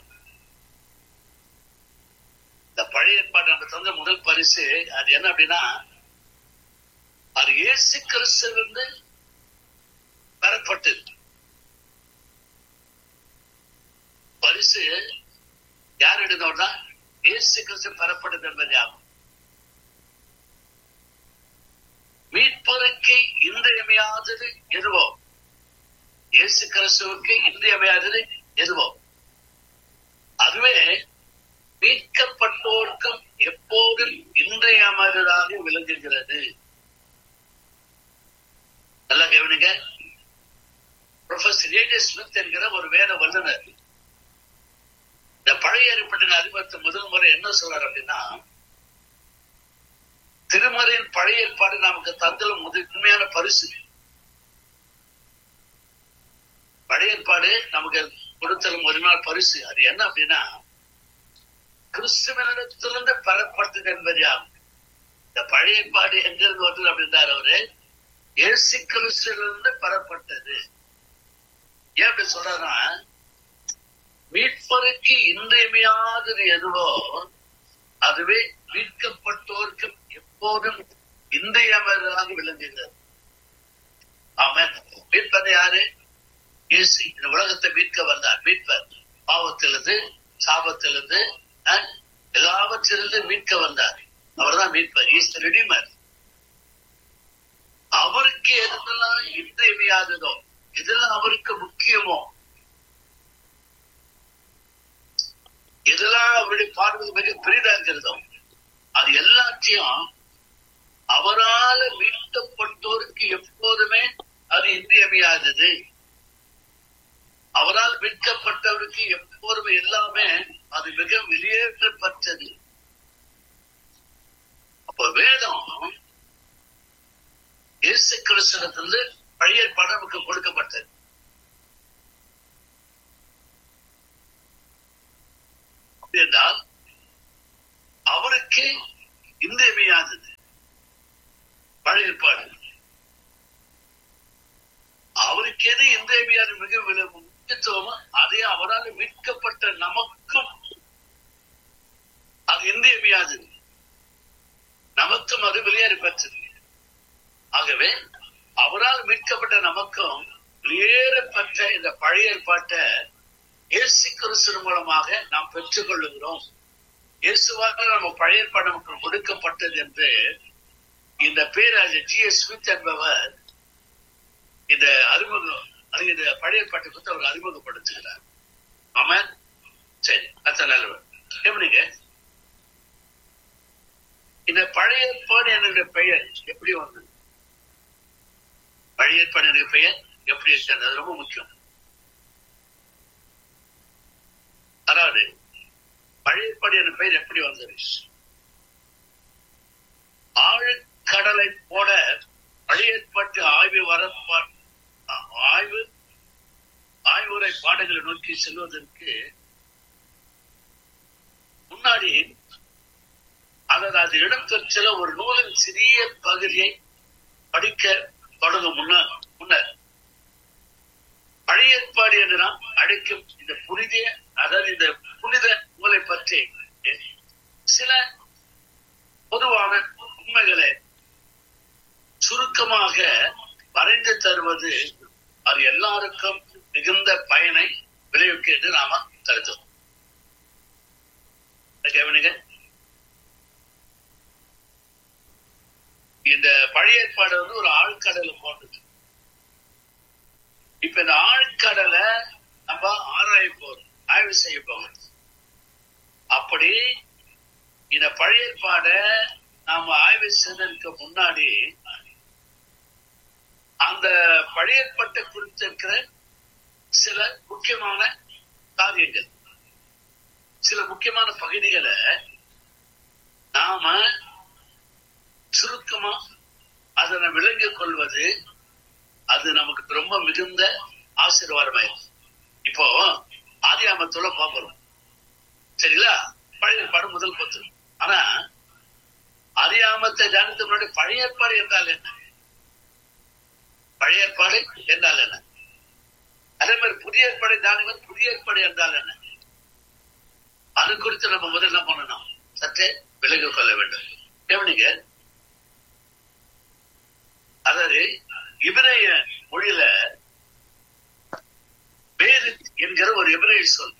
இந்த பழைய ஏற்பாடு நமக்கு தந்த முதல் பரிசு அது என்ன அப்படின்னா அது இயேசு கிறிஸ்துவிலிருந்து பெறப்பட்டது பரிசு யார் எடுத்தோம்னா இயேசு கிறிஸ்து பெறப்பட்டது என்பதே ஆகும் மீட்பருக்கு இன்றியமையாதது எதுவோ இயேசு கிறிஸ்துவுக்கு இன்றியமையாதது எதுவோ அதுவே மீட்கப்பட்டோருக்கும் எப்போதும் இன்றியமையாததாக விளங்குகிறது நல்லா கவனிங்க ப்ரொஃபசர் ஏஜே ஸ்மித் என்கிற ஒரு வேத வல்லுநர் இந்த பழைய ஏற்பட்டின அறிமுகத்தை முதல் முறை என்ன சொல்றாரு அப்படின்னா திருமறையின் பழைய ஏற்பாடு நமக்கு தந்தலும் உண்மையான பரிசு பழைய ஏற்பாடு நமக்கு கொடுத்தலும் ஒரு நாள் பரிசு அது என்ன அப்படின்னா கிறிஸ்துவனிடத்திலிருந்து பெறப்பட்டது என்பதாகும் இந்த பழைய ஏற்பாடு எங்கிருந்து வந்தது அப்படின்றார் அவரு இயேசு கிறிஸ்துவிலிருந்து பெறப்பட்டது ஏன் அப்படி சொல்றாருன்னா மீட்பருக்கு இன்றியமையாதது எதுவோ அதுவே மீட்கப்பட்டோருக்கு எப்போதும் இன்றியமையாதாக விளங்குகிறது ஆமாம் மீட்பது யாரு இயேசு இந்த உலகத்தை மீட்க வந்தார் மீட்பர் பாவத்திலிருந்து சாபத்திலிருந்து எல்லாவற்றிலிருந்து மீட்க வந்தார் அவர் தான் மீட்பர் ஈஸ் ரெடிமர் அவருக்கு எதெல்லாம் இன்றியமையாததோ எதெல்லாம் அவருக்கு முக்கியமோ எதெல்லாம் அவருடைய பார்வை மிக பெரிதா இருக்கிறதோ அது எல்லாத்தையும் அவரால மீட்கப்பட்டோருக்கு எப்போதுமே அது இன்றியமையாதது அவரால் மீட்கப்பட்டவருக்கு எப்போதுமே எல்லாமே அது மிக வெளியேற்றப்பட்டது அப்ப வேதம் இயேசு கிறிஸ்தவத்திலிருந்து பழைய படம் நமக்கு கொடுக்கப்பட்டது என்றால் அவருக்கு இன்றியமையாதது பழைய ஏற்பாடு அவருக்கு எது இன்றியமையாத மிக முக்கியத்துவமோ அதே அவரால் மீட்கப்பட்ட நமக்கும் அது இன்றியமையாதது நமக்கும் அது வெளியேறி பெற்றது ஆகவே அவரால் மீட்கப்பட்ட நமக்கும் வெளியேறப்பட்ட இந்த பழைய ஏற்பாட்டை இயேசு கிறிஸ்து மூலமாக நாம் பெற்றுக் கொள்ளுகிறோம் இயேசுவாக நம்ம பழைய ஏற்பாடு நமக்கு கொடுக்கப்பட்டது என்று இந்த பேராஜர் ஜி எஸ் ஸ்மித் என்பவர் இந்த அறிமுகம் அது இந்த பழைய ஏற்பாட்டை குறித்து அவர் அறிமுகப்படுத்துகிறார் ஆமா சரி அத்த நல்லவர் எப்படிங்க இந்த பழைய ஏற்பாடு என்னுடைய பெயர் எப்படி வந்தது பழைய ஏற்பாடு என்னுடைய பெயர் எப்படி இருக்கிறது அது ரொம்ப முக்கியம் அதாவது பழைய ஏற்பாடு என்ற பெயர் எப்படி வந்தது ஆழ்கடலை போல பழைய ஏற்பாட்டு ஆய்வு வர ஆய்வு ஆய்வுரை பாடங்களை நோக்கி செல்வதற்கு முன்னாடி அல்லது அது இடம்பெற்ற ஒரு நூலின் சிறிய பகுதியை படிக்க தொடங்கும் முன்னர் முன்னர் பழைய ஏற்பாடு என்று நாம் அழைக்கும் இந்த புனித அதாவது இந்த புனித நூலை பற்றி சில பொதுவான உண்மைகளை சுருக்கமாக வரைந்து தருவது அது எல்லாருக்கும் மிகுந்த பயனை விளைவிக்கும் என்று நாம கருதுவோம் கவனிங்க இந்த பழைய ஏற்பாடு வந்து ஒரு ஆழ்கடல் போன்றது இப்ப இந்த ஆழ்கடலை நம்ம ஆராய போறோம் ஆய்வு செய்ய போகிறோம் அப்படி இந்த பழைய ஏற்பாட நாம ஆய்வு செய்ததற்கு முன்னாடி அந்த பழைய ஏற்பாட்டை குறித்து இருக்கிற சில முக்கியமான காரியங்கள் சில முக்கியமான பகுதிகளை நாம சுருக்கமா அதனை விளங்கிக் கொள்வது அது நமக்கு ரொம்ப மிகுந்த ஆசீர்வாதமாயிருக்கும் இப்போ ஆதியாமத்துல பார்க்கிறோம் சரிங்களா பழைய ஏற்பாடு முதல் பத்து ஆனா அறியாமத்தை தியானத்துக்கு முன்னாடி பழைய ஏற்பாடு என்றால் என்ன பழைய ஏற்பாடு என்றால் என்ன அதே மாதிரி புதிய ஏற்பாடு தியானம் புதிய ஏற்பாடு என்றால் என்ன அது குறித்து நம்ம முதல்ல பண்ணணும் சற்றே விலகிக் கொள்ள வேண்டும் கவனிங்க அதாவது இபிரேய மொழியில வேறு என்கிற ஒரு எபிரேய சொல்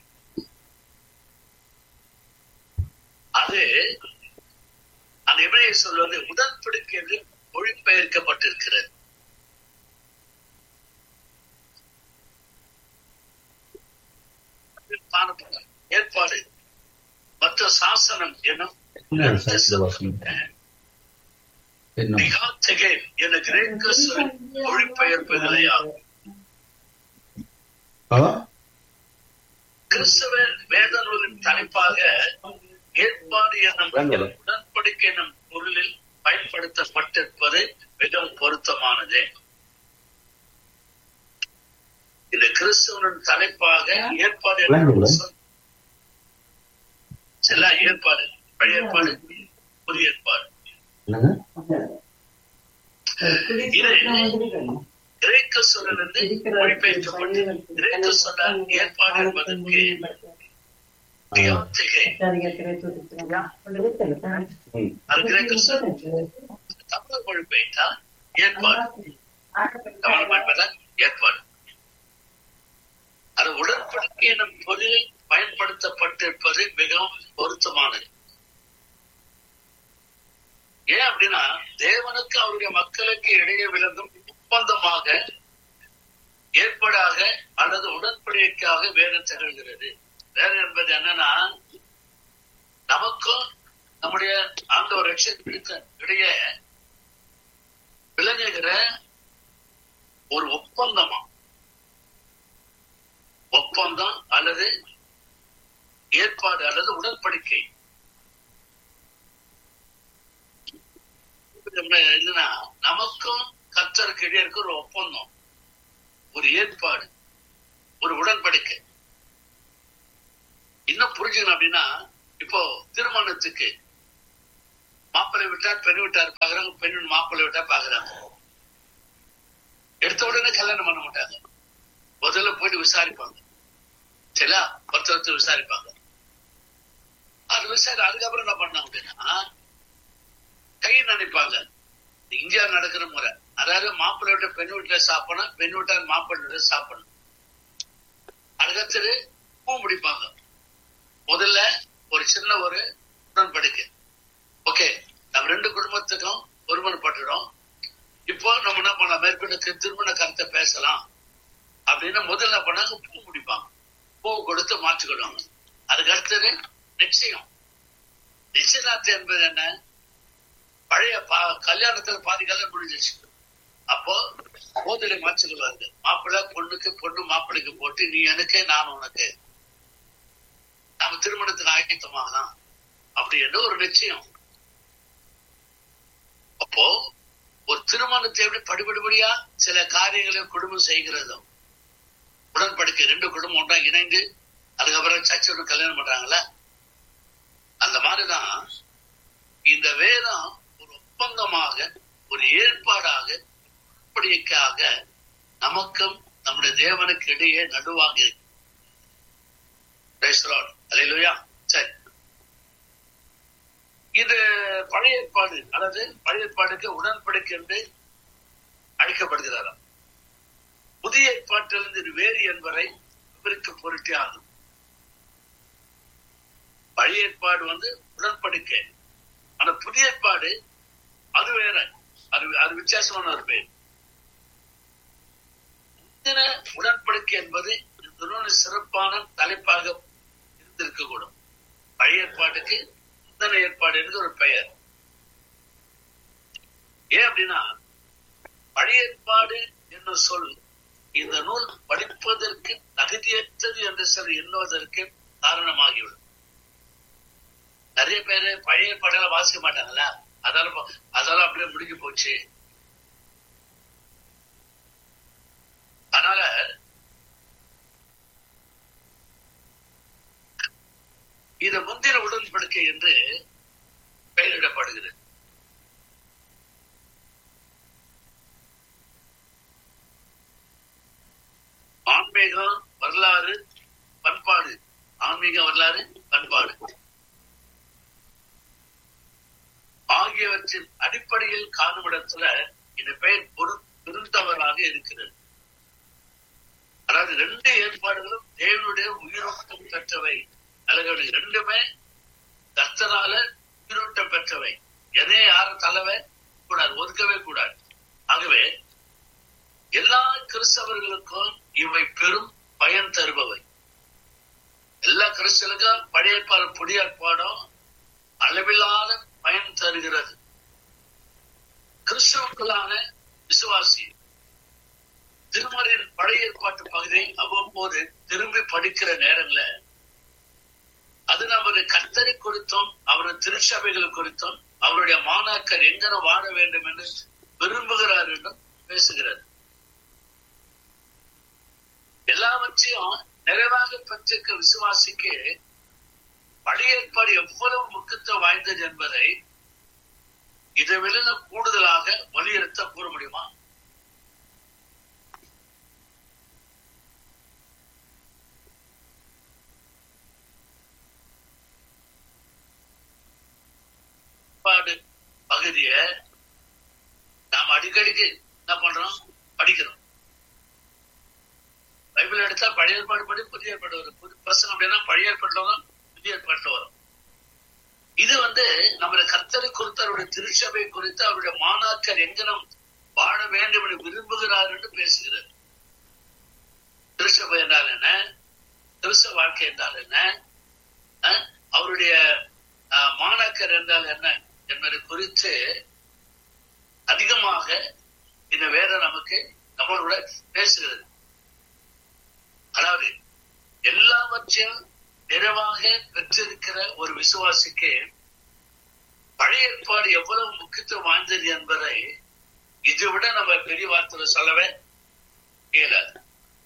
அது அந்த எபிரேய சொல் வந்து உடன்படிக்கை என்று மொழிபெயர்க்கப்பட்டிருக்கிறது காணப்பட்ட ஏற்பாடு மற்ற சாசனம் எனும் என்னும் திகாத்தெகே என கிரேக்க சொல் மொழிபெயர்ப்புகளையாகும் ஆ? கிறிஸ்தவ வேத நூலின் தலைப்பாக ஏற்பாடு என்னும் வேண்டுதல். உடன்படிக்கை என்னும் பொருளில் பயன்படுத்தப்பட்டிருப்பது மிகவும் பொருத்தமானது இந்த கிறிஸ்தவனின் தலைப்பாக ஏற்பாடு என்னும் வேண்டுதல். சொல் எல்லா ஏற்பாடு பழைய ஏற்பாடு புதிய ஏற்பாடு என்னங்க கிரேக்க சொல்லிலிருந்து மொழிபெயர்க்கப்பட்டு கிரேக்க சொல்ல ஏற்பாடு என்பதற்கு தியாத்திகை ம். அது கிரேக்க சொல் தமிழ் மொழிபெயர்த்தா ஏற்பாடு தமிழ் மொழிபெயர்த்தா ஏற்பாடு அது உடன்படிக்கை எனும் பொருளில் பயன்படுத்தப்பட்டிருப்பது மிகவும் பொருத்தமானது ஏன் அப்படின்னா தேவனுக்கு அவருடைய மக்களுக்கு இடையே விளங்கும் ஒப்பந்தமாக ஏற்பாடாக அல்லது உடன்படிக்கையாக வேறு திகழ்கிறது வேறு என்பது என்னன்னா நமக்கும் நம்முடைய ஆண்டவர் ரட்சத்திற்கு இடையே விளங்குகிற ஒரு ஒப்பந்தமா ஒப்பந்தம் அல்லது ஏற்பாடு அல்லது உடன்படிக்கை என்னன்னா நமக்கும் கத்தருக்கு இடையே இருக்க ஒரு ஒப்பந்தம் ஒரு ஏற்பாடு ஒரு உடன்படிக்கை இன்னும் புரிஞ்சுக்கணும் அப்படின்னா இப்போ திருமணத்துக்கு மாப்பிள்ளை விட்டார் பெண் விட்டார் பாக்குறாங்க பெண் மாப்பிள்ளை விட்டா பாக்குறாங்க எடுத்த உடனே கல்யாணம் பண்ண மாட்டாங்க முதல்ல போயிட்டு விசாரிப்பாங்க சரியா ஒருத்தர் விசாரிப்பாங்க அது விசாரி அதுக்கப்புறம் என்ன பண்ணாங்க அப்படின்னா கை நினைப்பாங்க இந்தியா நடக்கிற முறை அதாவது மாப்பிள்ளை விட்ட பெண் வீட்டுல சாப்பிடணும் பெண் வீட்டார் மாப்பிள்ளை வீட்டுல சாப்பிடணும் அதுக்கடுத்தது பூ முடிப்பாங்க முதல்ல ஒரு சின்ன ஒரு உடன்படிக்கை ஓகே நம்ம ரெண்டு குடும்பத்துக்கும் ஒருமனப்பட்டுடும் இப்போ நம்ம என்ன பண்ணலாம் மேற்கொண்டு தி- திருமண கருத்தை பேசலாம் அப்படின்னு முதல்ல என்ன பண்ணாங்க பூ முடிப்பாங்க பூ கொடுத்து மாற்றிக்கிடுவாங்க அதுக்கு அடுத்தது நிச்சயம் நிச்சயதார்த்தம் என்பது என்ன பழைய பா- கல்யாணத்துல பாதி கல்யாணம் முடிஞ்சிருச்சு அப்போ மோதிரை மாற்றிக்கொள்வாங்க மாப்பிள்ளை பொண்ணுக்கு பொண்ணு மாப்பிள்ளைக்கு போட்டு நீ எனக்கு நான் உனக்கு நம்ம திருமணத்துக்கு ஆயத்தமாகலாம் அப்படி என்று ஒரு நிச்சயம் அப்போ ஒரு திருமணத்தை எப்படி படிப்படிபடியா சில காரியங்களை குடும்பம் செய்கிறதும் உடன்படிக்கை ரெண்டு குடும்பம் ஒன்றா இணைந்து அதுக்கப்புறம் சர்ச்சோட கல்யாணம் பண்றாங்கல்ல அந்த மாதிரிதான் இந்த வேதம் ஒரு ஒப்பந்தமாக ஒரு ஏற்பாடாக உடன்படிக்கையாக நமக்கும் நம்முடைய தேவனுக்கு இடையே நடுவாக இருக்கு Praise the Lord. Hallelujah. சரி இது பழைய ஏற்பாடு அல்லது பழைய ஏற்பாடுக்கு உடன்படிக்கை என்று அழைக்கப்படுகிறாராம் புதிய ஏற்பாட்டிலிருந்து இது வேறு என்பதை விவரிக்க பொருட்டே ஆகும் பழைய ஏற்பாடு வந்து உடன்படிக்கை ஆனா புதிய ஏற்பாடு அது வேற அது அது வித்தியாசமான ஒரு பேர் முந்தின உடன்படிக்கை என்பது இந்த நூல் சிறப்பான தலைப்பாக இருந்திருக்கக்கூடும் பழைய ஏற்பாட்டுக்கு முந்தின ஏற்பாடு என்று ஒரு பெயர் ஏன் அப்படின்னா பழைய ஏற்பாடு என்னும் சொல் இந்த நூல் படிப்பதற்கு தகுதியற்றது என்று சிலர் எண்ணுவதற்கு காரணமாகிவிடும் நிறைய பேரு பழைய ஏற்பாடெல்லாம் வாசிக்க மாட்டாங்களா அதெல்லாம் அதெல்லாம் அப்படியே முடிஞ்சு போச்சு அதனால இது முந்தின உடன்படிக்கை என்று பெயரிடப்படுகிறது ஆன்மீகம் வரலாறு பண்பாடு ஆன்மீக வரலாறு பண்பாடு ஆகியவற்றின் அடிப்படையில் காணும் இடத்துல இந்த பெயர் பொரு பெருந்தவராக இருக்கிறது அதாவது ரெண்டு ஏற்பாடுகளும் தேவனுடைய உயிரோட்டம் பெற்றவை அழகு ரெண்டுமே கர்த்தரால உயிரோட்டம் பெற்றவை எதையும் யாரும் தலைவை கூடாது ஒதுக்கவே கூடாது ஆகவே எல்லா கிறிஸ்தவர்களுக்கும் இவை பெரும் பயன் தருபவை எல்லா கிறிஸ்தவர்களுக்கும் பழைய ஏற்பாடு புதிய ஏற்பாடும் அளவில்லாத பயன் தருகிறது கிறிஸ்தவர்களான விசுவாசி திருமறையின் பழைய ஏற்பாட்டு பகுதியை அவ்வப்போது திரும்பி படிக்கிற நேரங்கள அது நமது கர்த்தரை குறித்தும் அவரது திருச்சபைகள் குறித்தும் அவருடைய மாணாக்கர் எங்கன வாழ வேண்டும் என்று விரும்புகிறார் என்றும் பேசுகிறார் எல்லாவற்றையும் நிறைவாக பெற்றிருக்க விசுவாசிக்கு பழைய ஏற்பாடு எவ்வளவு முக்கியத்துவம் வாய்ந்தது என்பதை இதை விட கூடுதலாக வலியுறுத்த கூற முடியுமா ஏற்பாடு பகுதிய நாம் அடிக்கடிக்கு என்ன பண்றோம் படிக்கிறோம் பைபிள் எடுத்தா பழைய ஏற்பாடு படி புதிய ஏற்பாடு வரும் புது பிரசங்கம் அப்படின்னா பழைய ஏற்பாட்டுல வரும் புதிய ஏற்பாட்டுல வரும் இது வந்து நம்முடைய கர்த்தரை குறித்து அவருடைய திருச்சபை குறித்து அவருடைய மாணாக்கர் எங்கனம் வாழ வேண்டும் என்று விரும்புகிறார் என்று பேசுகிறார் திருச்சபை என்றால் என்ன திருச்ச வாழ்க்கை என்றால் என்ன அஹ், அவருடைய அஹ், மாணாக்கர் என்றால் என்ன என்பதை குறித்து அதிகமாக இந்த வேதம் நமக்கு நம்மளோட பேசுகிறது அதாவது எல்லாவற்றையும் நிறைவாக பெற்றிருக்கிற ஒரு விசுவாசிக்கு பழைய ஏற்பாடு எவ்வளவு முக்கியத்துவம் வாய்ந்தது என்பதை இதை விட நம்ம பெரிய வார்த்தையில சொல்லவே இயலாது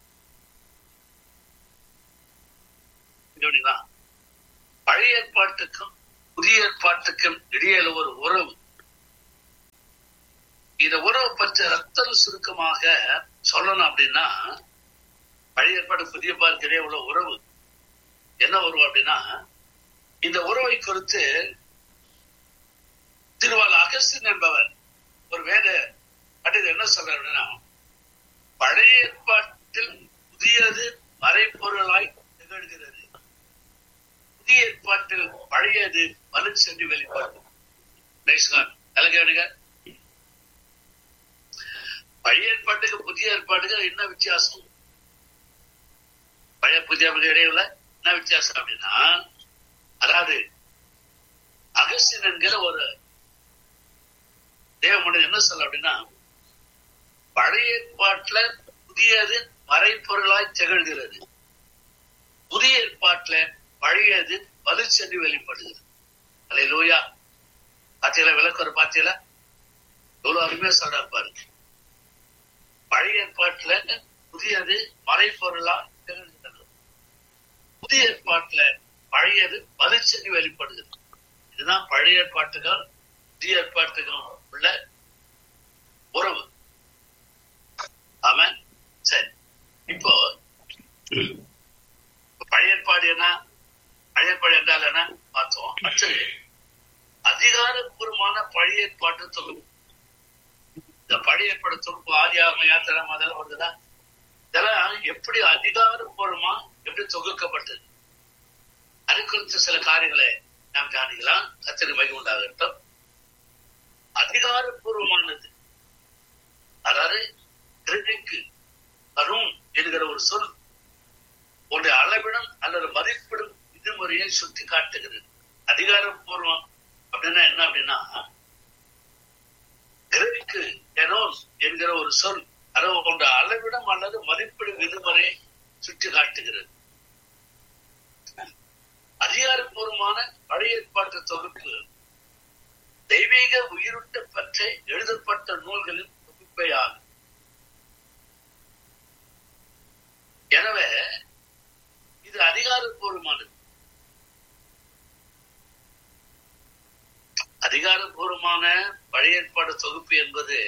புரியுதுங்களா? பழைய ஏற்பாட்டுக்கும் புதிய ஏற்பாட்டுக்கும் இடையில ஒரு உறவு இந்த உறவு பற்றி ரத்தம் சுருக்கமாக சொல்லணும் அப்படின்னா பழைய ஏற்பாடு புதிய ஏற்பாடு உள்ள உறவு என்ன உறவு அப்படின்னா இந்த உறவை குறித்து திருவாள் அகஸ்டின் என்பவர் ஒரு வேத கடிதம் என்ன சொல்றார் அப்படின்னா பழைய ஏற்பாட்டில் புதியது மறைப்பொருளாய் திகழ்கிறது புதிய ஏற்பாட்டில் பழையது வலு சென்று வெளிப்பாடு கலங்க பழைய ஏற்பாட்டுக்கு புதிய ஏற்பாட்டுக்கு என்ன வித்தியாசம் பழைய புதிய இடையில என்ன வித்தியாசம் அப்படின்னா அதாவது அகஸ்டின் என்கிற ஒரு தேவமனிதன் என்ன சொல்ல அப்படின்னா பழைய ஏற்பாட்டுல புதியது மறைப்பொருளாய் திகழ்கிறது புதிய ஏற்பாட்டுல பழையது வலுச்சென்று வெளிப்படுகிறது அலை லூயா பாத்தியில விளக்குற பாத்தியில எவ்வளவு அருமையா சொல்றாரு பாருங்க பழைய ஏற்பாட்டுல புதியது மறைப்பொருளா திகழ்கிறது புதிய ஏற்பாட்டுல பழையது வலுச்சென்று வெளிப்படுகிறது இதுதான் பழைய ஏற்பாட்டுகள் புதிய ஏற்பாட்டுக்கும் உள்ள உறவு ஆமாம் சரி இப்போ பழைய ஏற்பாடு என்ன பழைய ஏற்பாடு என்றால் என்ன பார்த்தோம் அடுத்தது அதிகாரப்பூர்வமான பழைய ஏற்பாட்டு தொகுப்பு இந்த பழைய ஏற்பாடு தொகுப்பு ஆதி ஆகம யாத்திரம் அதெல்லாம் வருதுதா இதெல்லாம் எப்படி அதிகாரப்பூர்வமா எப்படி தொகுக்கப்பட்டது அது குறித்த சில காரியங்களை நாம் காணிக்கலாம் கத்திரி மகி உண்டாகட்டும் அதிகாரப்பூர்வமானது அதாவது கிரெடிக்கு தரும் என்கிற ஒரு சொல் உன்னுடைய அளவிடம் அல்லது மதிப்பிடும் விதிமுறையை சுட்டி காட்டுகிறது அதிகாரப்பூர்வம் அப்படின்னா என்ன அப்படின்னா கிரெடிக்கு எனோஸ் என்கிற ஒரு சொல் அதை உன்னுடைய அளவிடம் அல்லது மதிப்பிடும் விதிமுறையை சுட்டி காட்டுகிறது அதிகாரப்பூர்வமான பழைய ஏற்பாட்டு தொகுப்பு தெய்வீக உயிரூட்ட பற்றி எழுதப்பட்ட நூல்களின் தொகுப்பே ஆகும் எனவே இது அதிகாரப்பூர்வமானது அதிகாரப்பூர்வமான பழைய ஏற்பாடு தொகுப்பு என்பது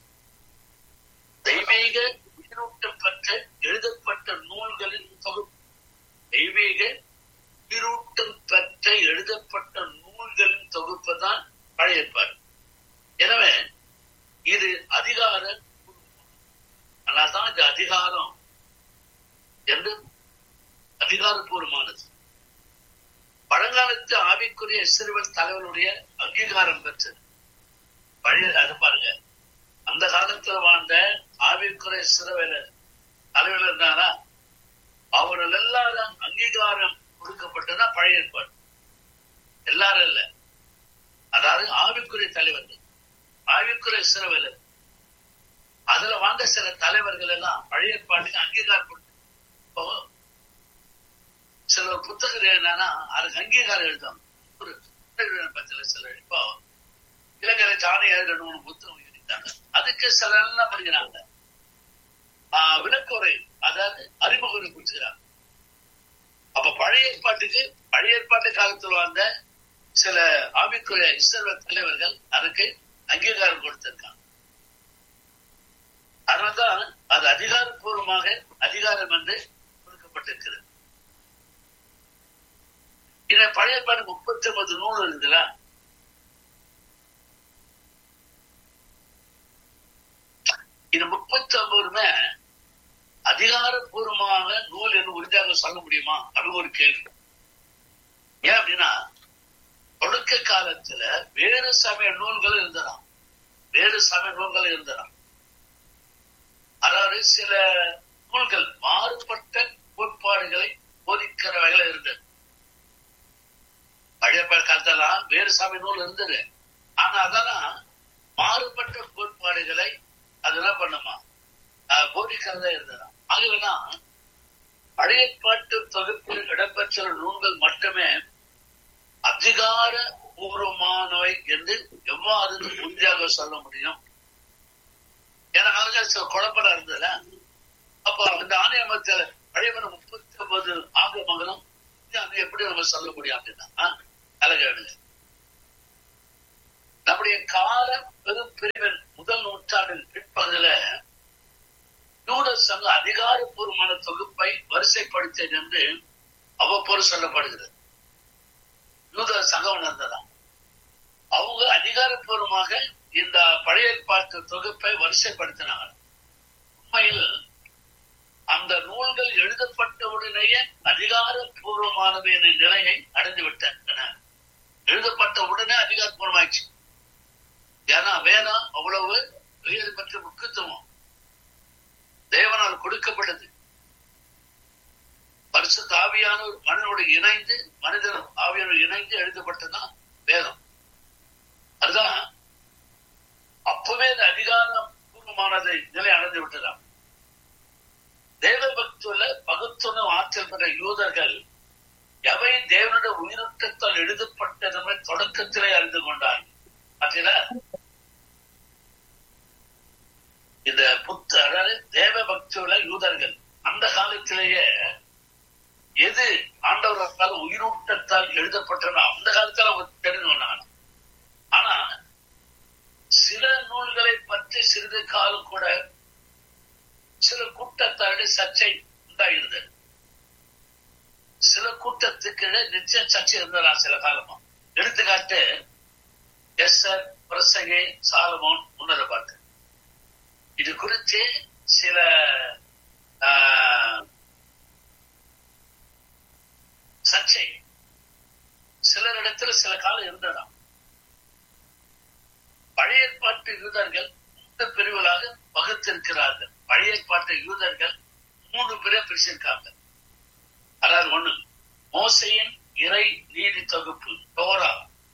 தெய்வீக உயிரூட்டம் பெற்ற எழுதப்பட்ட நூல்களின் தொகுப்பு தெய்வீக உயிரூட்டம் பெற்ற எழுதப்பட்ட நூல்களின் தொகுப்பு தான் பழைய ஏற்பாடு எனவே இது அதிகார அதனால்தான் இது அதிகாரம் என்று அதிகாரப்பூர்வமானது பழங்காலத்து ஆவிக்குரிய இஸ்ரேல் தலைவருடைய அங்கீகாரம் பெற்றது பழைய அது பாருங்க அந்த காலத்துல வாழ்ந்த ஆவிக்குரிய இஸ்ரேல தலைவர் இருந்தாரா அவர்கள் எல்லாரும் அங்கீகாரம் கொடுக்கப்பட்டதா பழைய ஏற்பாடு எல்லாரும் இல்ல அதாவது ஆவிக்குரிய தலைவர்கள் ஆவிக்குரிய இஸ்ரவேலர் அதுல வாழ்ந்த சில தலைவர்கள் எல்லாம் பழைய ஏற்பாட்டுக்கு அங்கீகாரம் கொடுத்து இப்போ சில புத்தகம் என்னன்னா அதுக்கு அங்கீகாரம் எழுதாங்க ஒரு பத்தில சில இப்போ இலங்கை தானே ரெண்டு மூணு புத்தகம் எழுதிட்டாங்க அதுக்கு சில எல்லாம் படிக்கிறாங்க ஆஹ் விளக்குறை அதாவது அறிமுகம் கொடுத்துக்கிறாங்க அப்ப பழைய ஏற்பாட்டுக்கு பழைய ஏற்பாட்டு காலத்தில் வந்த சில ஆவிக்குரிய இஸ்ரவ தலைவர்கள் அதுக்கு அங்கீகாரம் கொடுத்திருக்காங்க அதனால்தான் அது அதிகாரப்பூர்வமாக அதிகாரம் என்று கொடுக்கப்பட்டிருக்கிறது இந்த பழைய ஏற்பாடு முப்பத்தி ஒன்பது நூல் இருந்ததுல இந்த முப்பத்தி ஒன்பதுமே அதிகாரப்பூர்வமாக நூல் என்று உறுதியாக சொல்ல முடியுமா அப்படின்னு ஒரு கேள்வி ஏன் அப்படின்னா தொடக்க காலத்துல வேறு சமய நூல்கள் இருந்ததாம் வேறு சமய நூல்கள் இருந்ததாம் அதாவது சில நூல்கள் மாறுபட்ட கோட்பாடுகளை போதிக்கிற வகையில இருந்தது பழைய காலத்தெல்லாம் வேறு சமய நூல் இருந்தது ஆனா அதெல்லாம் மாறுபட்ட கோட்பாடுகளை அதெல்லாம் பண்ணுமா போதிக்கிறதா இருந்ததா ஆகவேதான் பழைய பாட்டு தொகுப்பில் இடம்பெற்ற நூல்கள் மட்டுமே அதிகார பூர்வமானவை என்று எவ்வாறு உறுதியாக சொல்ல முடியும் ஏன்னா சில குழப்பம் இருந்ததுல அப்ப அந்த ஆணையமத்தில் பழையவன முப்பத்தி ஒன்பது ஆகமங்களும் எப்படி நம்ம சொல்ல முடியும் அப்படின்னா அழகாடுங்க நம்முடைய கால பெரும் பிரிவின் முதல் நூற்றாண்டின் பிற்பகுதியில யூத சங்க அதிகாரப்பூர்வமான தொகுப்பை வரிசைப்படுத்தது என்று அவ்வப்போது சொல்லப்படுகிறது யூத சங்கம் இருந்ததாம் அவங்க அதிகாரப்பூர்வமாக இந்த பழைய ஏற்பாட்டு தொகுப்பை வரிசைப்படுத்தினாங்க உண்மையில் அந்த நூல்கள் எழுதப்பட்டவுடனேயே அதிகாரப்பூர்வமானது என்ற நிலையை அடைந்து விட்டன எழுதப்பட்ட உடனே அதிகாரப்பூர்வமாயிடுச்சு ஏன்னா வேதம் அவ்வளவு உயர் பற்ற முக்கியத்துவம் தேவனால் கொடுக்கப்பட்டது பரிசு ஆவியானவர் மனிதனோடு இணைந்து மனிதன் ஆவியானோடு இணைந்து எழுதப்பட்டதுதான் வேதம் அதுதான் அப்பவே அது அதிகாரம் பூர்வமானதை நிலை அடைந்து விட்டதாம் தேவ பக்தியுள்ள பகுத்துண ஆற்றல் பெற்ற யூதர்கள் எவை தேவனுடைய உயிரோட்டத்தால் எழுதப்பட்டதுமே தொடக்கத்திலே அறிந்து கொண்டார்கள் பார்த்தீங்களா இந்த புத்த அதாவது தேவ பக்தியுள்ள யூதர்கள் அந்த காலத்திலேயே எது ஆண்டவர்களால் உயிரூட்டத்தால் எழுதப்பட்டனோ அந்த காலத்துல அவங்க தெரிந்து கொண்டாங்க ஆனா சில நூல்களை பற்றி சிறிது காலம் கூட சில கூட்டத்தாருடைய சர்ச்சை உண்டாயிருந்தது சில கூட்டத்துக்கு நிச்சயம் சர்ச்சை இருந்ததா சில காலமா எடுத்துக்காட்டு எஸ் ஆர் பிரசகே சாலமோன் உன்னத பாட்டு இது குறித்து சில சர்ச்சை சிலரிடத்துல சில காலம் இருந்ததாம் பழைய ஏற்பாட்டு யூதர்கள் மூன்று பிரிவுகளாக வகுத்திருக்கிறார்கள் பழைய ஏற்பாட்டு யூதர்கள் மூன்று பேரை பிரிச்சிருக்காங்க அதாவது ஒண்ணு மோசையின் இறை நீதி தொகுப்பு டோரா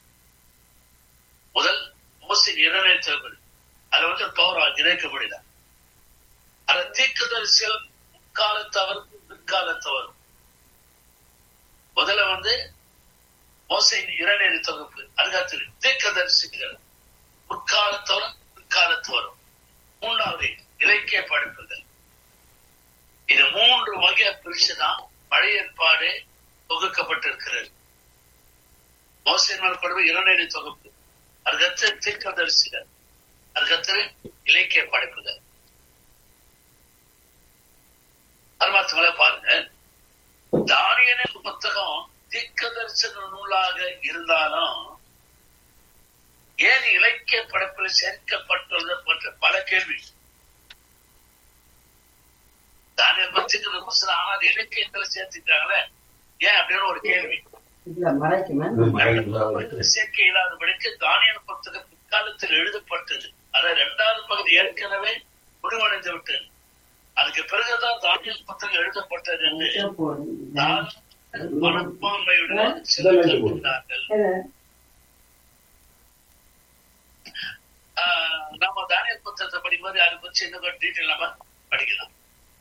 முதல் மோசையின் இறை தொகுப்பு அது வந்து டோரா கிரேக்க மொழிதான் அது தீர்க்கதரிசிகள் முற்காலத்தவர் பிற்காலத்தவரும் முதல்ல வந்து மோசையின் இறைநேரி தொகுப்பு அதுக்கடுத்து தீர்க்கதரிசிகள் முற்காலத்தவரும் பிற்காலத்தவரும் மூன்றாவது இலக்கிய படைப்புகள் இது மூன்று வகை பிரிச்சுதான் பழைய ஏற்பாடு தொகுக்கப்பட்டிருக்கிறது மோசையின் படைப்பு இறைநேரி தொகுப்பு அதுக்கடுத்து தீர்க்கதரிசிகள் அதுக்கடுத்து இலக்கிய படைப்புகள் அருமாத்தமலை பாருங்க தானியனின் புத்தகம் தீர்க்க தரிசன நூலாக இருந்தாலும் ஏன் இலக்கிய படைப்பில் சேர்க்கப்பட்டுள்ளது போன்ற பல கேள்வி தானியல் பத்திரிகை புத்தகம் ஆனால் இலக்கியத்துல சேர்த்துட்டாங்களே ஏன் அப்படின்னு ஒரு கேள்வி சேர்க்கை இல்லாதபடிக்கு தானியல் புத்தகம் பிற்காலத்தில் எழுதப்பட்டது அதாவது இரண்டாவது பகுதி ஏற்கனவே முடிவடைந்து விட்டது அதுக்கு பிறகுதான் தானியல் புத்தகம் எழுதப்பட்டது என்று மனப்பான்மையுடன் சிலர் கருதுகிறார்கள் நம்ம தானியல் புத்தகத்தை படிக்கும்போது அதை பற்றி இன்னும் டீட்டெயில் நம்ம படிக்கலாம்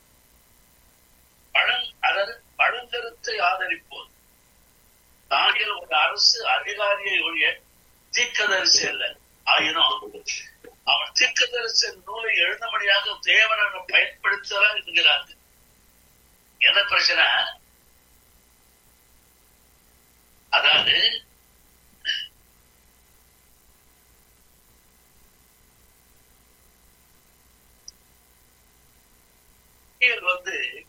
பழங் அதாவது பழங்கருத்தை ஆதரிப்போம் தானியல் ஒரு அரசு அதிகாரியை ஒழிய தீர்க்கதரிசி அல்ல ஆயினும் அவன் தீர்க்கதரிசி நூலை எழுதும்படியாக தேவனை பயன்படுத்தலாம் இருக்கிறார்கள் என்ன பிரச்சனை அதாவது வந்து